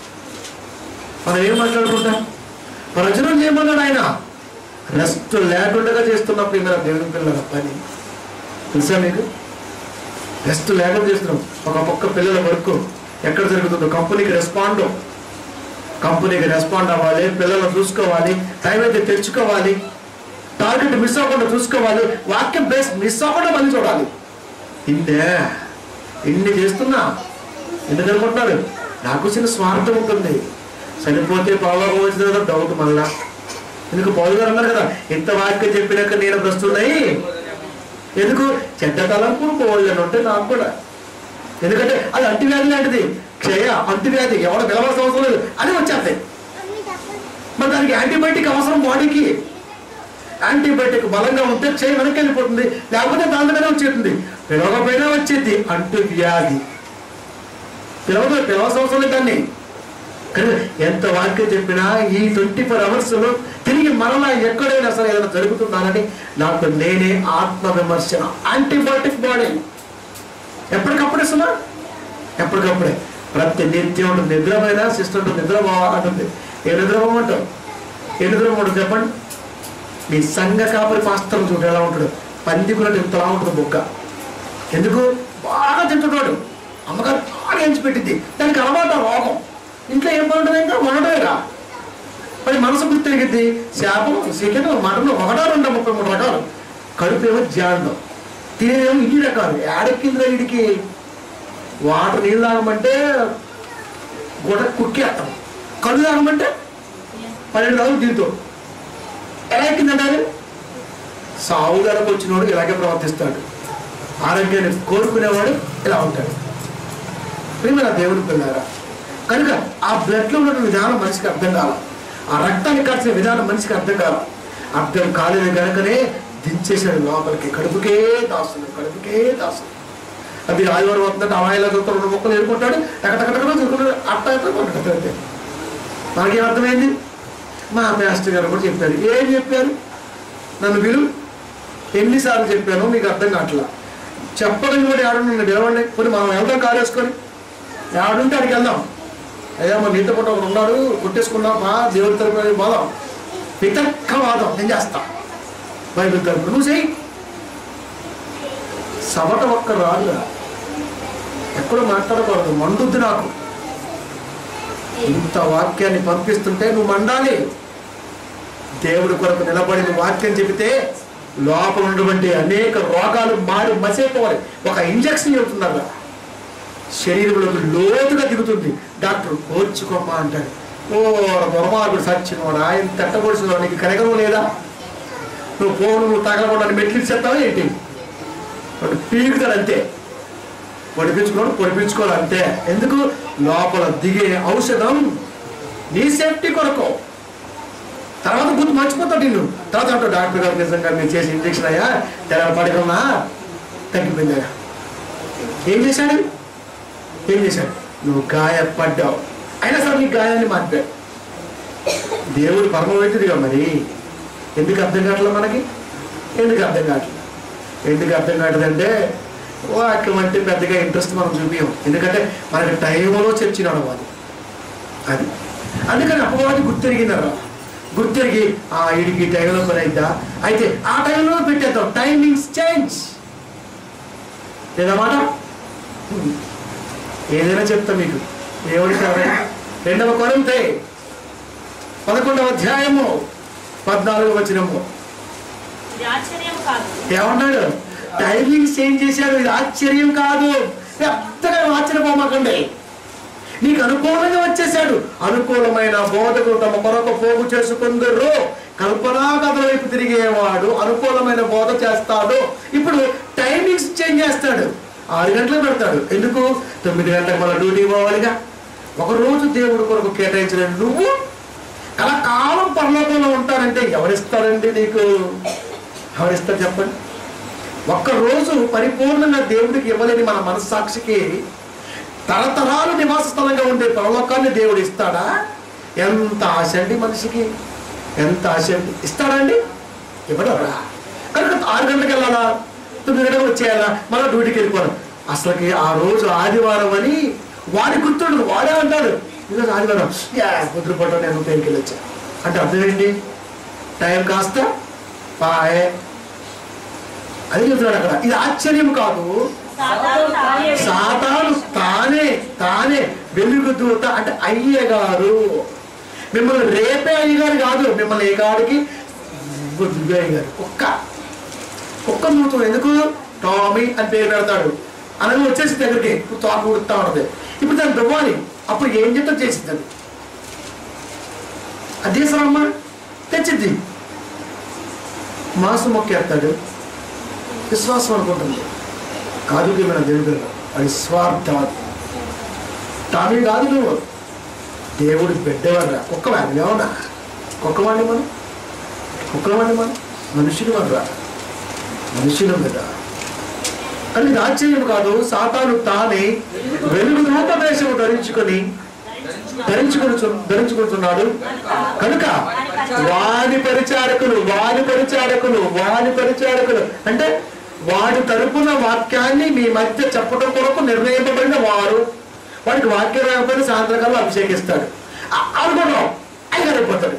మనం ఏం మాట్లాడుకుంటాం ప్రజలు చేయమన్నాడు ఆయన రెస్ట్ లేకుండా చేస్తున్న ప్రియమైన దేవుని పిల్లల పని తెలుసా మీకు రెస్ట్ లేకుండా చేస్తున్నాం ఒక పక్క పిల్లల వర్క్ ఎక్కడ జరుగుతుందో కంపెనీకి రెస్పాండ్ కంపెనీకి రెస్పాండ్ అవ్వాలి పిల్లలను చూసుకోవాలి టైం అయితే తెచ్చుకోవాలి టార్గెట్ మిస్ అవ్వకుండా చూసుకోవాలి వాక్యం బేస్ మిస్ అవ్వకుండా మళ్ళీ చూడాలి ఇన్నే ఇన్ని చేస్తున్నా ఎందుకు అనుకుంటున్నాడు నాకు చిన్న స్వార్థం ఉంటుంది చనిపోతే పావుగా వచ్చిన కదా డౌట్ మళ్ళా ఎందుకు పౌరు గారు అన్నారు కదా ఇంత వాక్యం చెప్పినాక నేను వస్తున్నాయి ఎందుకు చెడ్డ తలంపులు పోవాలని ఉంటే నాకు కూడా ఎందుకంటే అది అంటువ్యాధి లాంటిది క్షయ అంటువ్యాధి ఎవరు పిలవాల్సిన అవసరం లేదు అది వచ్చేస్తాయి మరి దానికి యాంటీబయాటిక్ అవసరం బాడీకి యాంటీబయాటిక్ బలంగా ఉంటే క్షయ వెనక్కి వెళ్ళిపోతుంది లేకపోతే దాంట్లోనే వచ్చేస్తుంది పిలవకపోయినా వచ్చేది అంటువ్యాధి పిలవదు పిలవాల్సిన అవసరం లేదు దాన్ని కానీ ఎంత వాక్యం చెప్పినా ఈ ట్వంటీ ఫోర్ అవర్స్ లో తిరిగి మరలా ఎక్కడైనా సరే ఏదైనా జరుగుతుందానని నాకు నేనే ఆత్మ విమర్శన యాంటీబయాటిక్ బాడీ ఎప్పటికప్పుడు ఇస్తున్నా ఎప్పటికప్పుడే ప్రతి నిత్యం ఉంటుంది నిద్రపోయినా సిస్టర్ నిద్రపోవా అంటుంది ఏ నిద్రపోమంటావు ఏ నిద్రపోమంటావు చెప్పండి మీ సంఘ కాపరి పాస్తం చూడు ఎలా ఉంటాడు పందికున్నట్టు ఇంతలా ఉంటుంది బొక్క ఎందుకు బాగా తింటున్నాడు అమ్మగారు బాగా ఎంచి పెట్టింది దానికి అలవాటు ఆ రోగం ఇంట్లో ఏం బాగుంటుంది ఇంకా వండటమేగా మరి మనసు గుర్తు తిరిగిద్ది శాపం చికెన్ మటన్ ఒకటో రెండో ముప్పై మూడు రకాలు కడుపు ఏమో జాండం తినేదేమో ఇన్ని రకాలు ఏడెక్కిందిరా వీడికి వాటర్ నీళ్ళు తాగమంటే గుడ కుక్కేస్తాం కళ్ళు తాగమంటే పన్నెండు రోజులు దీంతో ఎలా ఎక్కిందంటారు సావు గడప వచ్చినవాడు ఇలాగే ప్రవర్తిస్తాడు ఆరోగ్యాన్ని కోరుకునేవాడు ఇలా ఉంటాడు ప్రియమైన దేవుని పిల్లారా కనుక ఆ బ్లడ్ లో ఉన్న విధానం మనిషికి అర్థం కాల ఆ రక్తాన్ని కాల్చిన విధానం మనిషికి అర్థం కాల అర్థం కాలేదు కనుకనే దించేశాడు లోపలికి కడుపుకే దాస్తుంది కడుపుకే దాస్తుంది అది ఆదివారం వస్తుందంటే అమాయిలతో రెండు మొక్కలు ఏరుకుంటాడు టకటకటక చదువుకుంటాడు అట్ట అంతే మనకేం అర్థమైంది మా మాస్టర్ గారు కూడా చెప్పారు ఏం చెప్పారు నన్ను విలు ఎన్నిసార్లు చెప్పాను మీకు అర్థం కావట్లా చెప్పడం కూడా ఆడు నన్ను పిలవండి కొన్ని మనం వెళ్దాం కారు వేసుకొని ఆడుంటే అడిగి వెళ్దాం అయ్యా మా నీతో పాటు ఒకడు ఉన్నాడు కొట్టేసుకుందాం మా దేవుడి తరపున పోదాం వితర్కవాదం నేను చేస్తా బైబిల్ తరపు నువ్వు చెయ్యి సవట ఒక్క రాదు ఎక్కడ మాట్లాడకూడదు మండుద్ది నాకు ఇంత వాక్యాన్ని పంపిస్తుంటే నువ్వు మండాలి దేవుడి కొరకు నిలబడిన వాక్యం చెబితే లోపల ఉన్నటువంటి అనేక రోగాలు మారి మసైపోవాలి ఒక ఇంజక్షన్ చెబుతున్నారు శరీరంలోకి లోతుగా దిగుతుంది డాక్టర్ కోర్చుకోమ్మా అంటాడు ఓ దొరమార్గుడు సచ్చినవాడు ఆయన తట్టబడిసిన నీకు కనగరం లేదా నువ్వు ఫోన్ నువ్వు తగలకుండా మెట్లు చెప్తావా ఏంటి వాడు పీకుతాడు అంతే పొడిపించుకోవడం పొడిపించుకోవాలి అంతే ఎందుకు లోపల దిగే ఔషధం నీ సేఫ్టీ కొరకు తర్వాత గుర్తు మర్చిపోతాడు నిన్ను తర్వాత అంటాడు డాక్టర్ గారు నిజంగా మీరు చేసి ఇంజక్షన్ అయ్యా తెర పడకన్నా తగ్గిపోయిందా ఏం చేశాడు ఏం చేశాడు నువ్వు గాయపడ్డావు అయినా సరే నీ గాయాన్ని మార్పాడు దేవుడు పరమవైద్యుడిగా మరి ఎందుకు అర్థం కావట్లేదు మనకి ఎందుకు అర్థం కావట్లేదు ఎందుకు అర్థం కావట్లేదంటే వాక్యం అంటే పెద్దగా ఇంట్రెస్ట్ మనం చూపించాం ఎందుకంటే మనకి టైంలో చర్చి నడవాలి అది అందుకని అపవాది గుర్తెరిగినారు గుర్తెరిగి ఆ వీడికి ఈ టైంలో పని అయిద్దా అయితే ఆ టైంలో పెట్టేద్దాం టైమింగ్స్ చేంజ్ లేదన్నమాట ఏదైనా చెప్తా మీకు దేవుడికి అదే రెండవ కొరంతే పదకొండవ అధ్యాయము పద్నాలుగు వచనము ఇది ఆశ్చర్యం కాదు ఏమన్నాడు టైమింగ్ చేంజ్ చేశాడు ఇది ఆశ్చర్యం కాదు పెద్దగా ఆశ్చర్యపోమాకండి నీకు అనుకూలంగా వచ్చేసాడు అనుకూలమైన బోధకులు తమ కొరకు పోగు చేసుకుందరు కల్పనా కథల వైపు తిరిగేవాడు అనుకూలమైన బోధ చేస్తాడు ఇప్పుడు టైమింగ్స్ చేంజ్ చేస్తాడు ఆరు గంటలకు పెడతాడు ఎందుకు తొమ్మిది గంటలకు మళ్ళీ డ్యూటీ పోవాలిగా ఒక రోజు దేవుడు కొరకు కేటాయించిన నువ్వు కలకాలం పరలోకంలో ఉంటానంటే ఎవరిస్తారండి నీకు ఎవరిస్తారు చెప్పండి ఒక్క రోజు పరిపూర్ణంగా దేవుడికి ఇవ్వలేని మన మనస్సాక్షికి తరతరాలు నివాస స్థలంగా ఉండే పరలోకాన్ని దేవుడు ఇస్తాడా ఎంత ఆశ అండి మనిషికి ఎంత ఆశ అండి ఇస్తాడండి ఇవ్వడరా కనుక ఆరు గంటలకు వెళ్ళాలా తొమ్మిది గంటలకు వచ్చేయాలా మళ్ళీ డ్యూటీకి వెళ్ళిపోవడం అసలుకి ఆ రోజు ఆదివారం అని వాడి గుర్తుండదు వాడే అంటాడు ఈరోజు ఆదివారం యా కుదిరిపోవడం నేను పెళ్ళికి వెళ్ళొచ్చా అంటే అర్థం ఏంటి టైం కాస్త బాయ్ అది చెప్తున్నాడు అక్కడ ఇది ఆశ్చర్యం కాదు సాతాను తానే సాతాను తానే తానే వెలుగు దూత అంటే అయ్యగారు మిమ్మల్ని రేపే అయ్యగారు కాదు మిమ్మల్ని ఏ కాడికి బుద్ధి అయ్యగారు కుక్క కుక్క మూతం ఎందుకు టామీ అని పేరు పెడతాడు అనగా వచ్చేసి దగ్గరికి ఇప్పుడు తోక ఉడుతా ఉంటది ఇప్పుడు దాన్ని దువ్వాలి అప్పుడు ఏం చెప్తా చేసింది అది అదే సరమ్మ తెచ్చిద్ది మాంసం మొక్కేస్తాడు విశ్వాసం అనుకుంటుంది కాదు మన దేవుడు అది స్వార్థవాది తామే కాదు నువ్వు దేవుడి బిడ్డవర్రా కుక్కవాడిని అవునా కుక్కవాడిని మనం కుక్కవాడిని మనం మనుషులు వర్రా మనుషులు కదా అని ఇది ఆశ్చర్యం కాదు సాతాను తానే వెలుగు రూపదేశము ధరించుకొని ధరించుకొని ధరించుకుంటున్నాడు కనుక వాని పరిచారకులు వాని పరిచారకులు వాని పరిచారకులు అంటే వాడి తరపున వాక్యాన్ని మీ మధ్య చెప్పడం కొరకు నిర్ణయింపబడిన వారు వాడికి వాక్యం రాకపోతే సాయంత్రకాలం అభిషేకిస్తాడు అ- అనుకున్నాం అయిపోతాడు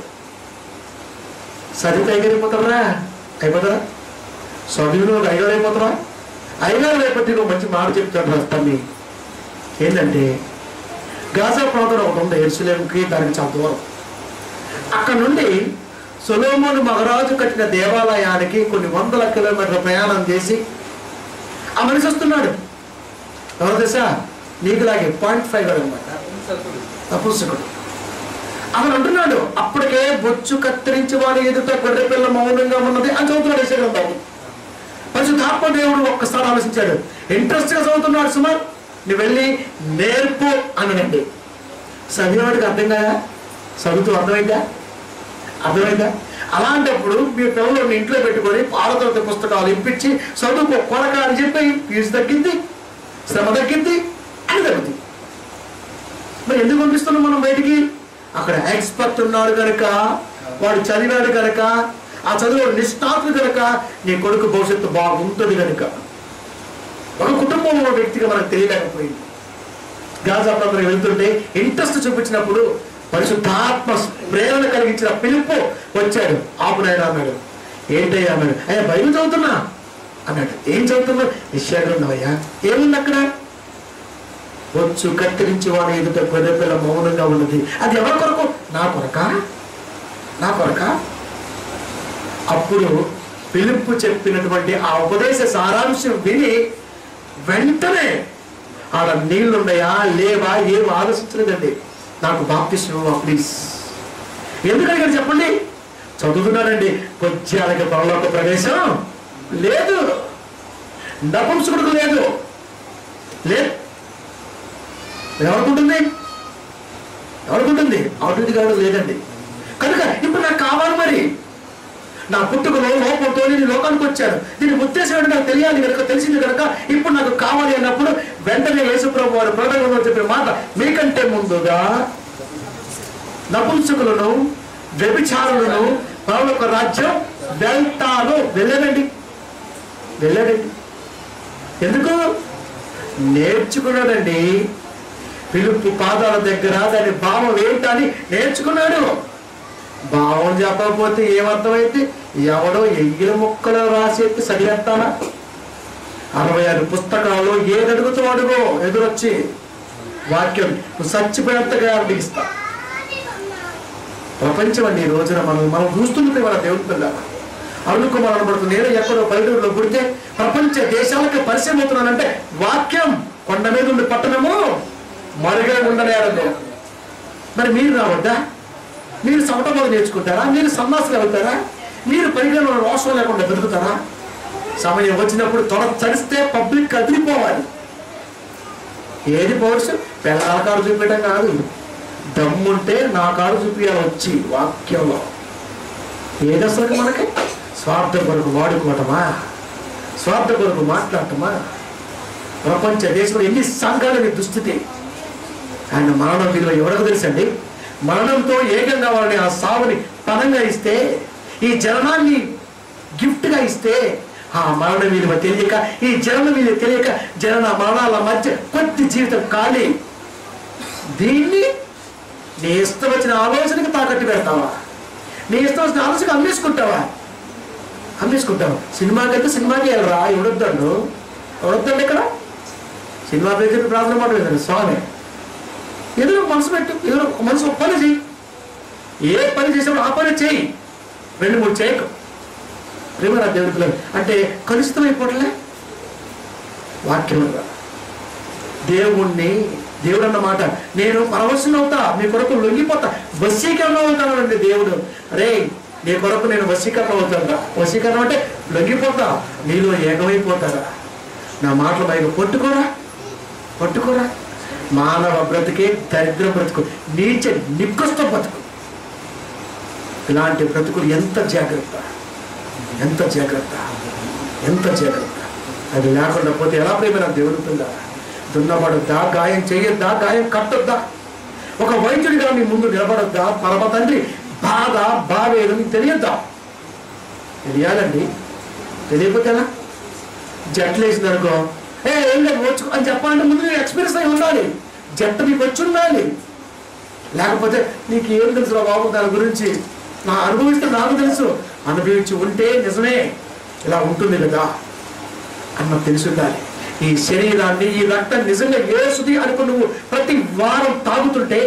సరిత అయిపోతారా అయిపోతారా చదువులో అయ్యగారు అయిపోతారా అయ్యగారు అయిపోతే నువ్వు మంచి మాట చెప్తాడు రస్తాన్ని ఏంటంటే గాజా ప్రాంతంలో ఒకటి ఉంది ఎరుసలేంకి దానికి చాలా దూరం అక్కడ నుండి సొలోమోను మహారాజు కట్టిన దేవాలయానికి కొన్ని వందల కిలోమీటర్ల ప్రయాణం చేసి ఆ మనిషి వస్తున్నాడు ఎవరు తెలుసా నీకులాగే పాయింట్ ఫైవ్ అనమాట అపుస్తకుడు అతను అంటున్నాడు అప్పటికే బొచ్చు కత్తిరించి వాడి ఎదుట గొర్రె పిల్ల మౌనంగా ఉన్నది అని చదువుతున్నాడు యెషయా బాబు పరిశుద్ధాత్మ దేవుడు ఒక్కసారి ఆలోచించాడు ఇంట్రెస్ట్ గా చదువుతున్నాడు సుమార్ నువ్వు వెళ్ళి నేర్పు అననండి చదివినవాడికి అర్థం కదా చదువుతూ అర్థమైందా అర్థమైందా అలాంటప్పుడు మీ పిల్లలు ఇంట్లో పెట్టుకొని పాలతోటి పుస్తకాలు ఇప్పించి చదువుకో కొరక అని చెప్పి ఫీజు తగ్గింది శ్రమ తగ్గింది అని తగ్గుతుంది మరి ఎందుకు పంపిస్తున్నాం మనం బయటికి అక్కడ ఎక్స్పర్ట్ ఉన్నాడు కనుక వాడు చదివాడు కనుక ఆ చదువు నిష్ణాతుడు కనుక నీ కొడుకు భవిష్యత్తు బాగుంటుంది కనుక ఒక కుటుంబంలో వ్యక్తిగా మనకు తెలియలేకపోయింది గాజా ప్రాంతం వెళ్తుంటే ఇంట్రెస్ట్ చూపించినప్పుడు పరిశుద్ధాత్మ ప్రేరణ కలిగించిన పిలుపు వచ్చాడు ఆపునాయన అన్నాడు ఏంటయ్యా అన్నాడు అయ్యా బైబిల్ చదువుతున్నా అన్నాడు ఏం చదువుతున్నావు విషయాగ్రంథమయ్యా ఏముంది అక్కడ వచ్చు కత్తిరించి వాడి ఎదుట గొర్రెపిల్ల మౌనంగా ఉన్నది అది ఎవరి కొరకు నా కొరక నా కొరక అప్పుడు పిలుపు చెప్పినటువంటి ఆ ఉపదేశ సారాంశం విని వెంటనే ఆడ నీళ్లున్నాయా లేవా ఏం ఆలోచించలేదండి నాకు బాప్తిస్మ ప్లీజ్ ఎందుకని ఇక్కడ చెప్పండి చదువుతున్నాడండి కొద్దిగా పరలోక ప్రవేశం లేదు నపుంసకుడికి లేదు లేదు ఎవరికుంటుంది ఎవరికుంటుంది ఆటోటి గారు లేదండి కనుక ఇప్పుడు నాకు కావాలి మరి నా పుట్టుకలో లోపంతో నేను లోకానికి వచ్చాను దీని ఉద్దేశం ఏంటో నాకు తెలియాలి కనుక తెలిసింది కనుక ఇప్పుడు నాకు కావాలి అన్నప్పుడు వెంటనే యేసుప్రభు వారు ప్రకటనలో చెప్పిన మాట మీకంటే ముందుగా నపుంసకులను వ్యభిచారులను పరలోక రాజ్యం వెళ్తాను వెళ్ళాడండి వెళ్ళాడండి ఎందుకు నేర్చుకున్నాడండి పిలుపు పాదాల దగ్గర దాని భావం ఏంటని నేర్చుకున్నాడు భావం చెప్పకపోతే ఏమర్థమైతే ఎవడో ఎగిరి ముక్కలు రాసేసి సరిగెత్తానా అరవై ఆరు పుస్తకాలు ఏది అడుగుతూ అడుగో ఎదురొచ్చి వాక్యం నువ్వు చచ్చిపోయేంతగా అడిగిస్తా ప్రపంచం అండి ఈ రోజున మనం మనం చూస్తుంటే మన దేవుడి పిల్ల అరుణ్ కుమార్ అనబడుతుంది నేను ఎక్కడో పల్లెటూరులో పుడితే ప్రపంచ దేశాలకు పరిచయం అవుతున్నానంటే వాక్యం కొండ మీద ఉండి పట్టణము మరుగై ఉండనేరదు మరి మీరు రావద్దా మీరు సమటమాలు నేర్చుకుంటారా మీరు సన్నాసులు వెళ్తారా మీరు పరిగణలో రోషం లేకుండా దొరుకుతారా సమయం వచ్చినప్పుడు త్వర చడిస్తే పబ్లిక్ కదిలిపోవాలి ఏది పౌరుషం పిల్లల కారు చూపించడం కాదు దమ్ముంటే నా కారు చూపించాలి వచ్చి వాక్యంలో ఏది అసలు మనకి స్వార్థ కొరకు వాడుకోవటమా స్వార్థ కొరకు మాట్లాడటమా ప్రపంచ దేశంలో ఎన్ని సంఘాలని దుస్థితి ఆయన మరణం విలువ ఎవరికి తెలుసండి మరణంతో ఏకంగా వాళ్ళని ఆ సావుని పనంగా ఇస్తే ఈ జననాన్ని గిఫ్ట్గా ఇస్తే ఆ మరణ విలువ తెలియక ఈ జనన విలువ తెలియక జనన మరణాల మధ్య కొద్ది జీవితం ఖాళీ దీన్ని నీ ఇష్టం వచ్చిన ఆలోచనకి తాకట్టు పెడతావా నీ ఇష్టం వచ్చిన ఆలోచనకి అమ్మేసుకుంటావా అమ్మేసుకుంటావా సినిమాకి అయితే సినిమాకి వెళ్ళరా ఎవడొద్దండు ఎవడొద్దండి ఇక్కడ సినిమా పేరు చెప్పి ప్రార్థన మాట లేదండి స్వామి ఏదో ఒక మనసు పెట్టు ఏదో ఒక మనసు ఒక పని చెయ్యి ఏ పని చేసినప్పుడు ఆ పని చేయి రెండు మూడు చేయకు ప్రేమ నా దేవుడి పిల్లలు అంటే కలుషితం అయిపోవట్లే వాక్యం దేవుణ్ణి దేవుడు అన్నమాట నేను పరవశం అవుతా మీ కొరకు లొంగిపోతా వశీకరణ అవుతానండి దేవుడు అరే నీ కొరకు నేను వశీకరణ అవుతాను వశీకరణ అంటే లొంగిపోతా నీలో ఏకమైపోతారా నా మాటలు పైన పట్టుకోరా పట్టుకోరా మానవ బ్రతికే దరిద్ర బ్రతుకు నీచ నికృష్ట బ్రతుకు ఇలాంటి బ్రతుకులు ఎంత జాగ్రత్త ఎంత జాగ్రత్త ఎంత జాగ్రత్త అది లేకుండా పోతే ఎలా ప్రేమ దేవుడుతుందా దున్నబడొద్దా గాయం చేయొద్దా గాయం కట్టొద్దా ఒక వైద్యుడిగా మీ ముందు నిలబడొద్దా పరమ తండ్రి బాధ బావేదో మీకు తెలియద్దా తెలియాలండి తెలియకపోతే ఎలా జట్లు వేసింది అనుకో ఏ ఏం లేదు వచ్చు అని చెప్పాలంటే ముందు నీకు ఎక్స్పీరియన్స్ అయి ఉండాలి జట్టు నీకు వచ్చి ఉండాలి లేకపోతే నీకు ఏం తెలుసు బాబు దాని గురించి నా అనుభవిస్తే నాకు తెలుసు అనుభవించి ఉంటే నిజమే ఇలా ఉంటుంది కదా అన్న తెలిసి ఉండాలి ఈ శరీరాన్ని ఈ రక్తం నిజంగా ఏసుది అనుకో నువ్వు ప్రతి వారం తాగుతుంటే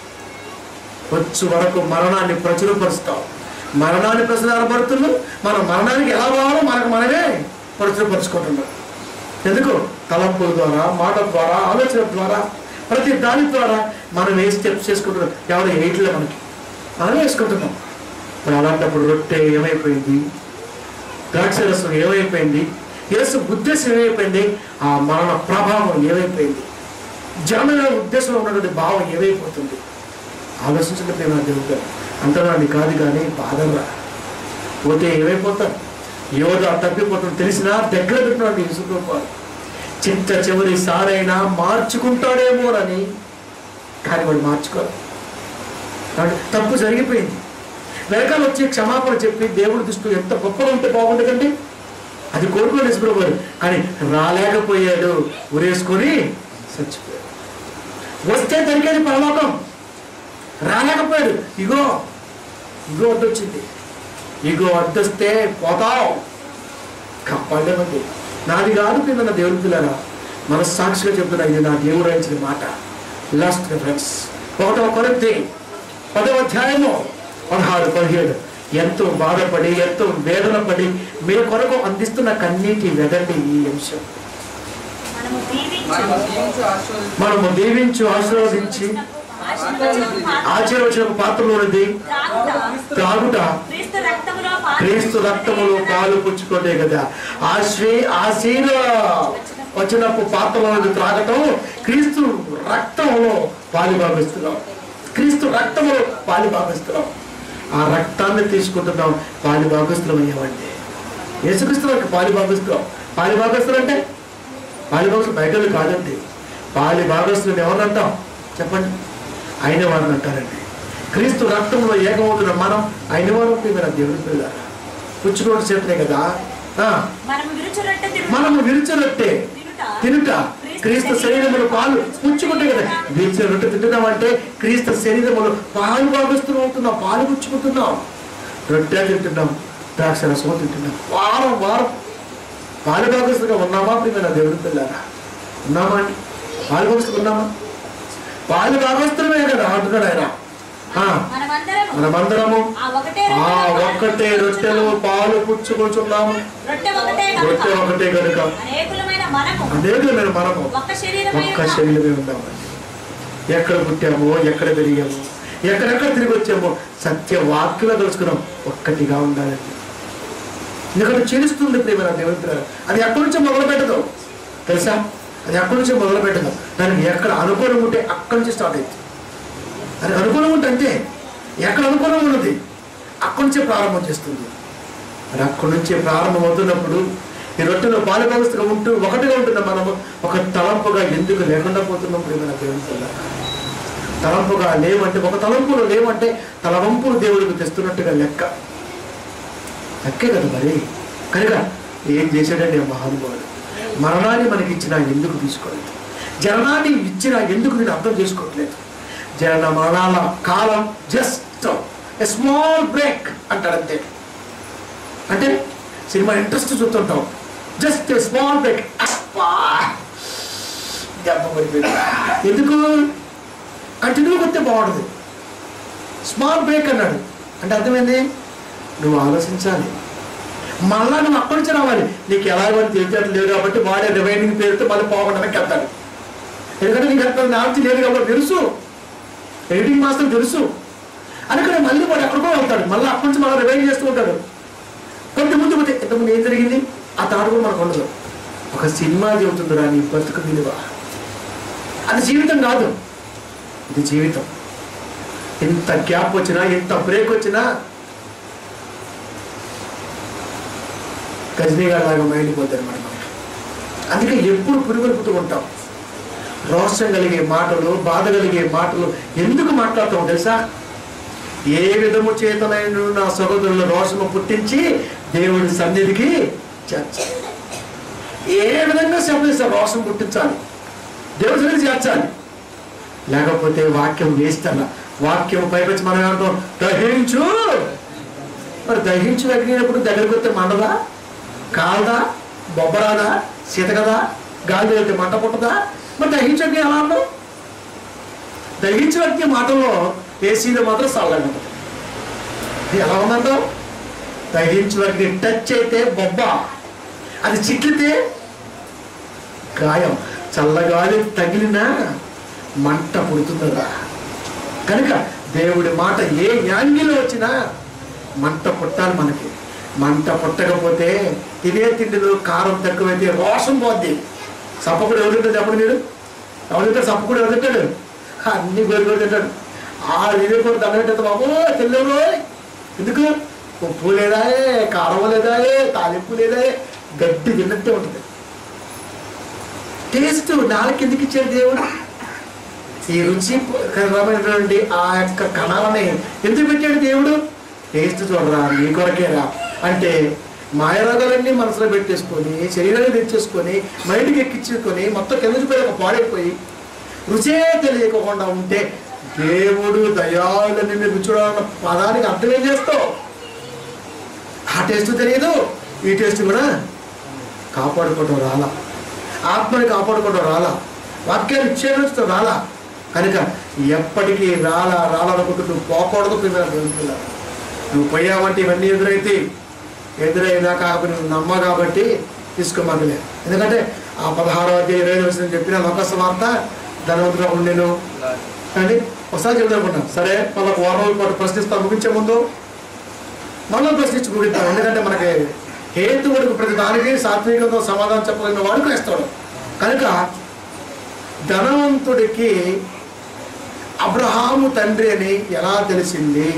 వచ్చు వరకు మరణాన్ని ప్రచురపరుస్తావు మరణాన్ని ప్రచురపడుతున్నావు మన మరణానికి ఎలా రావాలో మనకు మనమే ప్రచురపరుచుకుంటున్నాం ఎందుకు తలంపుల ద్వారా మాట ద్వారా ఆలోచన ద్వారా ప్రతి దాని ద్వారా మనం ఏ స్టెప్స్ చేసుకుంటున్నాం ఎవరు వేయట్లే మనకి మనమే వేసుకుంటున్నాం మరి అలాంటప్పుడు రొట్టె ఏమైపోయింది ద్రాక్ష రసం ఏమైపోయింది యేసు ఉద్దేశం ఏమైపోయింది ఆ మరణ ప్రభావం ఏమైపోయింది జనమైన ఉద్దేశంలో ఉన్నటువంటి భావం ఏమైపోతుంది ఆలోచించండి ప్రేమ దేవుడు గారు అంతరాన్ని కాదు కానీ బాధరా పోతే ఏమైపోతారు యోధ తప్పిపోతుంది తెలిసినా దగ్గర పెట్టినాడు యేసుప్రభు చింత చివరి సారైనా మార్చుకుంటాడేమోనని కానీ వాడు మార్చుకోరు వాడు తప్పు జరిగిపోయింది వెనకాల వచ్చి క్షమాపణ చెప్పి దేవుడి దృష్టిలో ఎంత గొప్పగా ఉంటే బాగుండదండి అది కోరుకోలేదు యేసుప్రభు గారు కానీ రాలేకపోయాడు ఉరేసుకొని చచ్చిపోయాడు వస్తే దొరికేది పరలోకం రాలేకపోయాడు ఇగో ఇగో అడ్డొచ్చింది ఇగో అడ్డొస్తే పోతాం కప్పాలే మంది నాది కాదు పిల్లల దేవుడి పిల్లరా మనస్సాక్షిగా చెప్తున్నా ఇది నా దేవుడు ఇచ్చిన మాట లాస్ట్ రిఫరెన్స్ ఒకటో కొరింథీ పదవ అధ్యాయము పదహారు పదిహేడు ఎంతో బాధపడి ఎంతో వేదన పడి మీ కొరకు అందిస్తున్న కన్నీటి వెదండి ఈ అంశం మనము దీవించు మనము దీవించు ఆశీర్వదించు. మనము దీవించి ఆశీర్వదించి ఆశీర్వచనపు పాత్ర ఆశీర్వచన పాత్రలోనిది త్రాగుట త్రాగుట క్రీస్తు రక్తములో పాలు క్రీస్తు రక్తములో పాలు పుచ్చుకోటే కదా ఆశ్రీ ఆశీల వచనపు పాత్రలోనిది త్రాగటం క్రీస్తు రక్తంలో పాలు భావిస్తున్నాం క్రీస్తు రక్తంలో పాలు భావిస్తున్నాం ఆ రక్తాన్ని తీసుకుంటున్నాం పాలు భాగస్తులం అయ్యామండి యేసుక్రీస్తు వారికి పాలు భాగస్తున్నాం పాలు భాగస్తులు అంటే పాలి భాగస్తులు బయట వాళ్ళు కాదండి పాలి భాగస్తులు ఎవరినంటాం చెప్పండి అయిన వారిని అంటారండి క్రీస్తు రక్తంలో ఏకమవుతున్న మనం అయిన వారు మీరు దేవుడి పిల్లలు పుచ్చుకోవడం చేతనే కదా ఆ, మనము విరుచు రొట్టె తిరుగు మనము విరిచినట్టే తినుట క్రీస్తు శరీరములు పాలు పుచ్చుకుంటే కదా విరిచిన రొట్టె తింటున్నాం అంటే క్రీస్తు శరీరములు పాలు భాగస్తులు అవుతున్నాం పాలు పుచ్చుకుంటున్నాం రొట్టె తింటున్నాం ద్రాక్ష రసం తింటున్నాం వారం వారం పాలు భాగస్తులుగా ఉన్నామా ప్రియమైన దేవుడి పిల్లారా ఉన్నామా అండి పాలు భాగస్తులు ఉన్నామా పాలు భాగస్తులమే కదా అంటున్నాడు ఆయన ఆ, మనమందరము మనమందరము ఆ ఒకటే ఆ రొట్టెలో ఒక్కటే రొట్టెలు పాలు పుచ్చుకుంటున్నాము రొట్టె ఒకటే రొట్టె కనుక ఒకటే కనుక అనేకులమైన మనము అనేక మేము మనము ఒక్క శరీరమై ఒక్క ఉన్నాము. శరీరమే ఉన్నామండి ఎక్కడ పుట్టామో ఎక్కడ పెరిగామో ఎక్కడెక్కడ తిరిగి వచ్చామో సత్య వాక్యలో కలుసుకున్నాం ఒక్కటిగా ఉండాలండి ఎందుకంటే చెలుస్తుంది ప్రేమ దేవుని పిల్లలు అది ఎక్కడి నుంచో మొదలు పెట్టదు తెలుసా అది ఎక్కడి నుంచో మొదలు పెట్టదు దానికి ఎక్కడ అనుకూలం ఉంటే అక్కడి నుంచి స్టార్ట్ అవుతుంది అది అనుకూలం ఉంటే అంతే ఎక్కడ అనుకూలం ఉన్నది అక్కడి నుంచే ప్రారంభం చేస్తుంది మరి అక్కడి నుంచే ప్రారంభం అవుతున్నప్పుడు ఈ రొట్టెలో బాలవ్యవస్థగా ఉంటూ ఒకటిగా ఉంటున్న మనము ఒక తలంపుగా ఎందుకు లేకుండా పోతున్నాం ప్రేమ దేవుని పిల్లలు తలంపుగా లేవంటే ఒక తలంపులు లేవంటే తలవంపులు దేవుడికి తెస్తున్నట్టుగా లెక్క లెక్కే కదా మరి కనుక ఏం చేశాడండి ఆ మహానుభావుడు మరణాన్ని మనకి ఇచ్చినా ఎందుకు తీసుకోలేదు జననాన్ని ఇచ్చినా ఎందుకు నేను అర్థం చేసుకోవట్లేదు జనన మరణాల కాలం జస్ట్ ఎ స్మాల్ బ్రేక్ అంటాడు అంతే అంటే సినిమా ఇంట్రెస్ట్ చూస్తుంటాం జస్ట్ ఎ స్మాల్ బ్రేక్ దెబ్బ పడిపోయింది ఎందుకు కంటిన్యూగా వస్తే బాగుంటుంది స్మాల్ బ్రేక్ అన్నాడు అంటే అర్థమైంది నువ్వు ఆలోచించాలి మళ్ళా నువ్వు అక్కడి నుంచి రావాలి నీకు ఎలాగో తెలిసేది లేదు కాబట్టి వాడే రివైనింగ్ పేరుతో మళ్ళీ పోవడానికి వెళ్తాడు ఎందుకంటే నీకు అంత నాటి లేదు కాబట్టి తెలుసు ఎడిటింగ్ మాస్టర్ తెలుసు అందుకని మళ్ళీ వాడు ఎక్కడికో వెళ్తాడు మళ్ళీ అక్కడి నుంచి మళ్ళీ రివైన్ చేస్తూ ఉంటాడు కొంత ముందు పోతే ఇంతకుముందు ఏం జరిగింది ఆ తాడు కూడా మనకు ఉండదు ఒక సినిమా చెబుతుందిరా నీ బతుకు విలువ అది జీవితం కాదు ఇది జీవితం ఎంత గ్యాప్ వచ్చినా ఎంత బ్రేక్ వచ్చినా గజనీ గారి లాగా మైండ్ పోతారు మనం అందుకే ఎప్పుడు పురుగులుపుతూ ఉంటాం రోషం కలిగే మాటలు బాధ కలిగే మాటలు ఎందుకు మాట్లాడతాం తెలుసా ఏ విధము చేతనైన నా సహోదరుల రోషము పుట్టించి దేవుడి సన్నిధికి చేర్చాలి ఏ విధంగా చెప్పేస్తారు రోషం పుట్టించాలి దేవుడి సన్నిధి చేర్చాలి లేకపోతే వాక్యం వేస్తాన వాక్యం పైపచ్చి మనం ఏమంటాం దహించు మరి దహించు అడిగినప్పుడు దగ్గరికి వస్తే మండదా కాలదా బొబ్బరాదా సీత కదా గాలి వెళ్తే మంట పుట్టదా మరి దహించడానికి ఎలా అన్నావు దహించడానికి మాటల్లో ఏసీలో మాత్రం చల్లగా ఉంటుంది ఇది ఎలా ఉందంటావు దహించడానికి టచ్ అయితే బొబ్బ అది చిట్లితే గాయం చల్లగాలి తగిలినా మంట పుడుతుందా కనుక దేవుడి మాట ఏ యాంగిలో వచ్చినా మంట పుట్టాలి మనకి మంట పుట్టకపోతే తినే తిండిలో కారం తక్కువైతే రోషం పోద్ది సప్పకుడు ఎవరు తింటాడు చెప్పండి మీరు ఎవరు తింటాడు సప్పకుడు ఎవరు తింటాడు అన్ని గోరు తింటాడు ఆ ఇదే కూడా దండ పెట్టేది బాబు తెల్లెవరు ఎందుకు ఉప్పు లేదా కారం లేదా తాలింపు లేదా గడ్డి తిన్నట్టే ఉంటుంది టేస్ట్ నాలుగు ఎందుకు ఇచ్చాడు దేవుడు ఈ రుచి కరమైనటువంటి ఆ యొక్క కణాలని ఎందుకు పెట్టాడు దేవుడు టేస్ట్ చూడరా నీ కొరకేరా అంటే మాయరోగాలన్నీ మనసులో పెట్టేసుకొని శరీరాన్ని తెచ్చేసుకొని మైండ్కి ఎక్కించుకొని మొత్తం కింద పోయి ఒక పాడైపోయి రుచే తెలియకుండా ఉంటే దేవుడు దయాళుని మీరు చూడాలన్న పదానికి అర్థం ఏం చేస్తావు ఆ టేస్ట్ తెలియదు ఈ టేస్ట్ కూడా కాపాడుకోవటం రాలా ఆత్మని కాపాడుకోవటం రాలా వాక్యాన్ని ఇచ్చేస్తూ రాలా కనుక ఎప్పటికీ రాలా రాలనుకుంటూ నువ్వు పోకూడదు పిల్లలు పిల్లలు నువ్వు పోయావంటే ఇవన్నీ ఎదురైతే ఎదురైనా కాబట్టి నువ్వు నమ్మ కాబట్టి తీసుకోమగలే ఎందుకంటే ఆ పదహారో అధ్యాయ ఇరవై వచ్చిన చెప్పిన లోకస్ వార్త ధనవంతుగా ఉండేను కానీ ఒకసారి చెబుదామనుకున్నాను సరే మళ్ళీ ఒక వారం రోజుల పాటు ప్రశ్నిస్తాను ముగించే ముందు మళ్ళీ ప్రశ్నించి ముగిస్తాను ఎందుకంటే మనకి హేతువుడికి ప్రతి దానికి సాత్వికంతో సమాధానం చెప్పగలిగిన వాడు క్రైస్తవుడు కనుక ధనవంతుడికి అబ్రహాము తండ్రి అని ఎలా తెలిసింది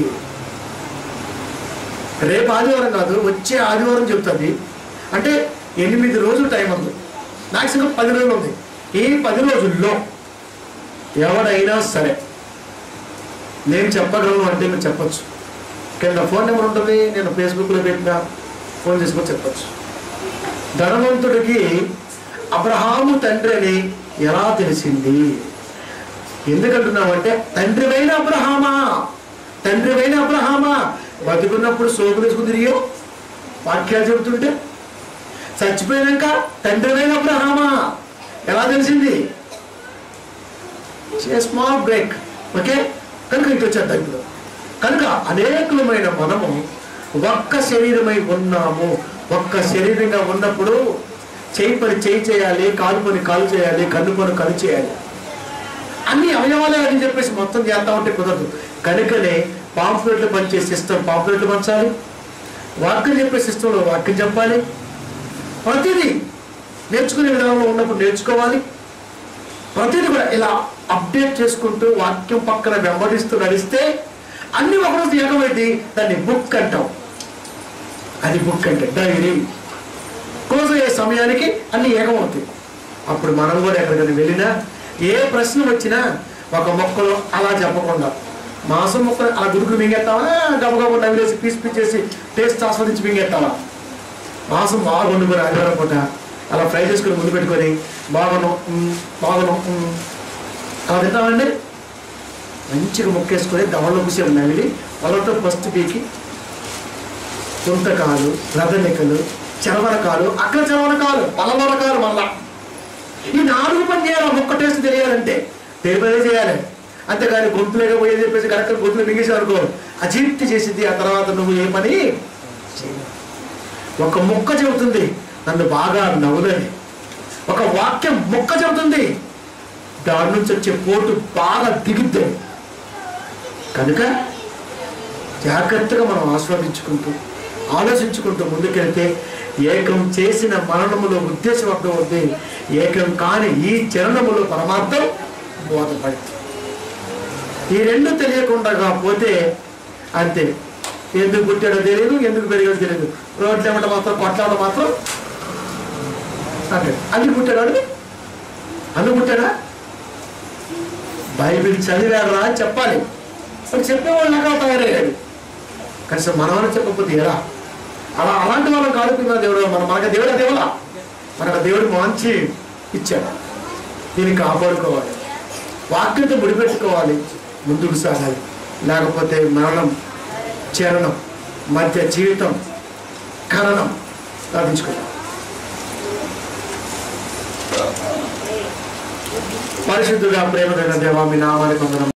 రేపు ఆదివారం కాదు వచ్చే ఆదివారం చెప్తుంది అంటే ఎనిమిది రోజులు టైం ఉంది మ్యాక్సిమం పది రోజులు ఉంది ఈ పది రోజుల్లో ఎవడైనా సరే నేను చెప్పగలను అంటే మీరు చెప్పొచ్చు కింద ఫోన్ నెంబర్ ఉంటుంది నేను ఫేస్బుక్లో పెట్టిన ఫోన్ చేసుకొని చెప్పొచ్చు ధనవంతుడికి అబ్రహాము తండ్రి అని ఎలా తెలిసింది ఎందుకంటున్నామంటే తండ్రివైన అబ్రహామా తండ్రివైన అబ్రహామా బతుకున్నప్పుడు సోకులు వేసుకుని తిరిగి వాక్యాలు చెబుతుంటే చచ్చిపోయినాక తండ్రివైన అబ్రహామా ఎలా తెలిసింది స్మాల్ బ్రేక్ ఓకే కనుక ఇటు వచ్చేద్దాం ఇప్పుడు కనుక అనేకులమైన మనము ఒక్క శరీరమై ఉన్నాము ఒక్క శరీరంగా ఉన్నప్పుడు చేయి పని చేయి చేయాలి కాలు పని కాలు చేయాలి కన్ను పని కన్ను చేయాలి అన్ని అవయవాలే అని చెప్పేసి మొత్తం చేస్తా ఉంటే కుదరదు కనుకనే పాంప్లెట్లు పనిచే సిస్టమ్ పాంప్లెట్లు పంచాలి వాక్యం చెప్పే సిస్టంలో వాక్యం చెప్పాలి ప్రతిదీ నేర్చుకునే విధానంలో ఉన్నప్పుడు నేర్చుకోవాలి ప్రతిదీ కూడా ఇలా అప్డేట్ చేసుకుంటూ వాక్యం పక్కన వెంబడిస్తూ నడిస్తే అన్ని ఒకరోజు ఏకమైతే దాన్ని బుక్ అంటాం అది బుక్ అంటే డైరీ క్లోజ్ అయ్యే సమయానికి అన్ని ఏకమవుతాయి అప్పుడు మనం కూడా ఎక్కడికైనా వెళ్ళినా ఏ ప్రశ్న వచ్చినా ఒక మొక్కలో అలా చెప్పకుండా మాంసం మొక్కలు అలా గుడుకులు మింగేస్తావా గబగబ నవ్వేసి పీస్ పీస్ చేసి టేస్ట్ ఆస్వాదించి మింగేస్తావా మాంసం బాగా వండుకొని ఆదివారం పూట అలా ఫ్రై చేసుకొని ముందు పెట్టుకొని బాగను మ్, బాగను మ్, అలా తింటామండి మంచిగా ముక్కేసుకొని దవడలో కూసి నవిలి వాళ్ళతో ఫస్ట్ పీకి తుంటకాలు రథనికలు చరవరకాలు అక్కడ చరవరకాలు పలవరకాలు మళ్ళా ఈ నాలుగు పని చేయాలి ముక్క టేస్ట్ తెలియాలంటే తెలిపదే చేయాలి అంతేగాని గొంతులేగా పోయేది చెప్పేసి కరెక్ట్ గొంతులు మింగేసి అనుకో అజీర్తి చేసింది ఆ తర్వాత నువ్వు ఏ పని చేయలేవు. ఒక ముక్క చెబుతుంది నన్ను బాగా నవ్వులని ఒక వాక్యం ముక్క చెబుతుంది దాని నుంచి వచ్చే పోటు బాగా దిగుద్ది కనుక జాగ్రత్తగా మనం ఆస్వాదించుకుంటూ ఆలోచించుకుంటూ ముందుకెళ్తే ఏకం చేసిన మరణములో ఉద్దేశం అర్థం అవుతుంది ఏకం కాని ఈ చరణములో పరమార్థం బోధపడుతుంది ఈ రెండు తెలియకుండా పోతే అంతే ఎందుకు పుట్టాడో తెలియదు ఎందుకు పెరిగాడో తెలియదు రోడ్లు ఏమంట మాత్రం కొట్లాడ మాత్రం అంటే అందుకు పుట్టాడు వాడు? అందుకు పుట్టాడా బైబిల్ చదివారా అని చెప్పాలి మరి చెప్పేవాళ్ళు నాకు తయారయ్యాడు కనీసం మనమని చెప్పకపోతే ఎలా అలా అలాంటి వాళ్ళం కాదుకున్న దేవుడు మన మనకు దేవుడు దేవుడా మనకు దేవుడు మంచి ఇచ్చాడు దీన్ని కాపాడుకోవాలి వాక్యంతో ముడిపెట్టుకోవాలి ముందుకు సాగాలి లేకపోతే మరణం చరణం మధ్య జీవితం ఖననం సాధించుకోవాలి పరిశుద్ధుగా ప్రేమ దేవా మీ నామానికి వందనం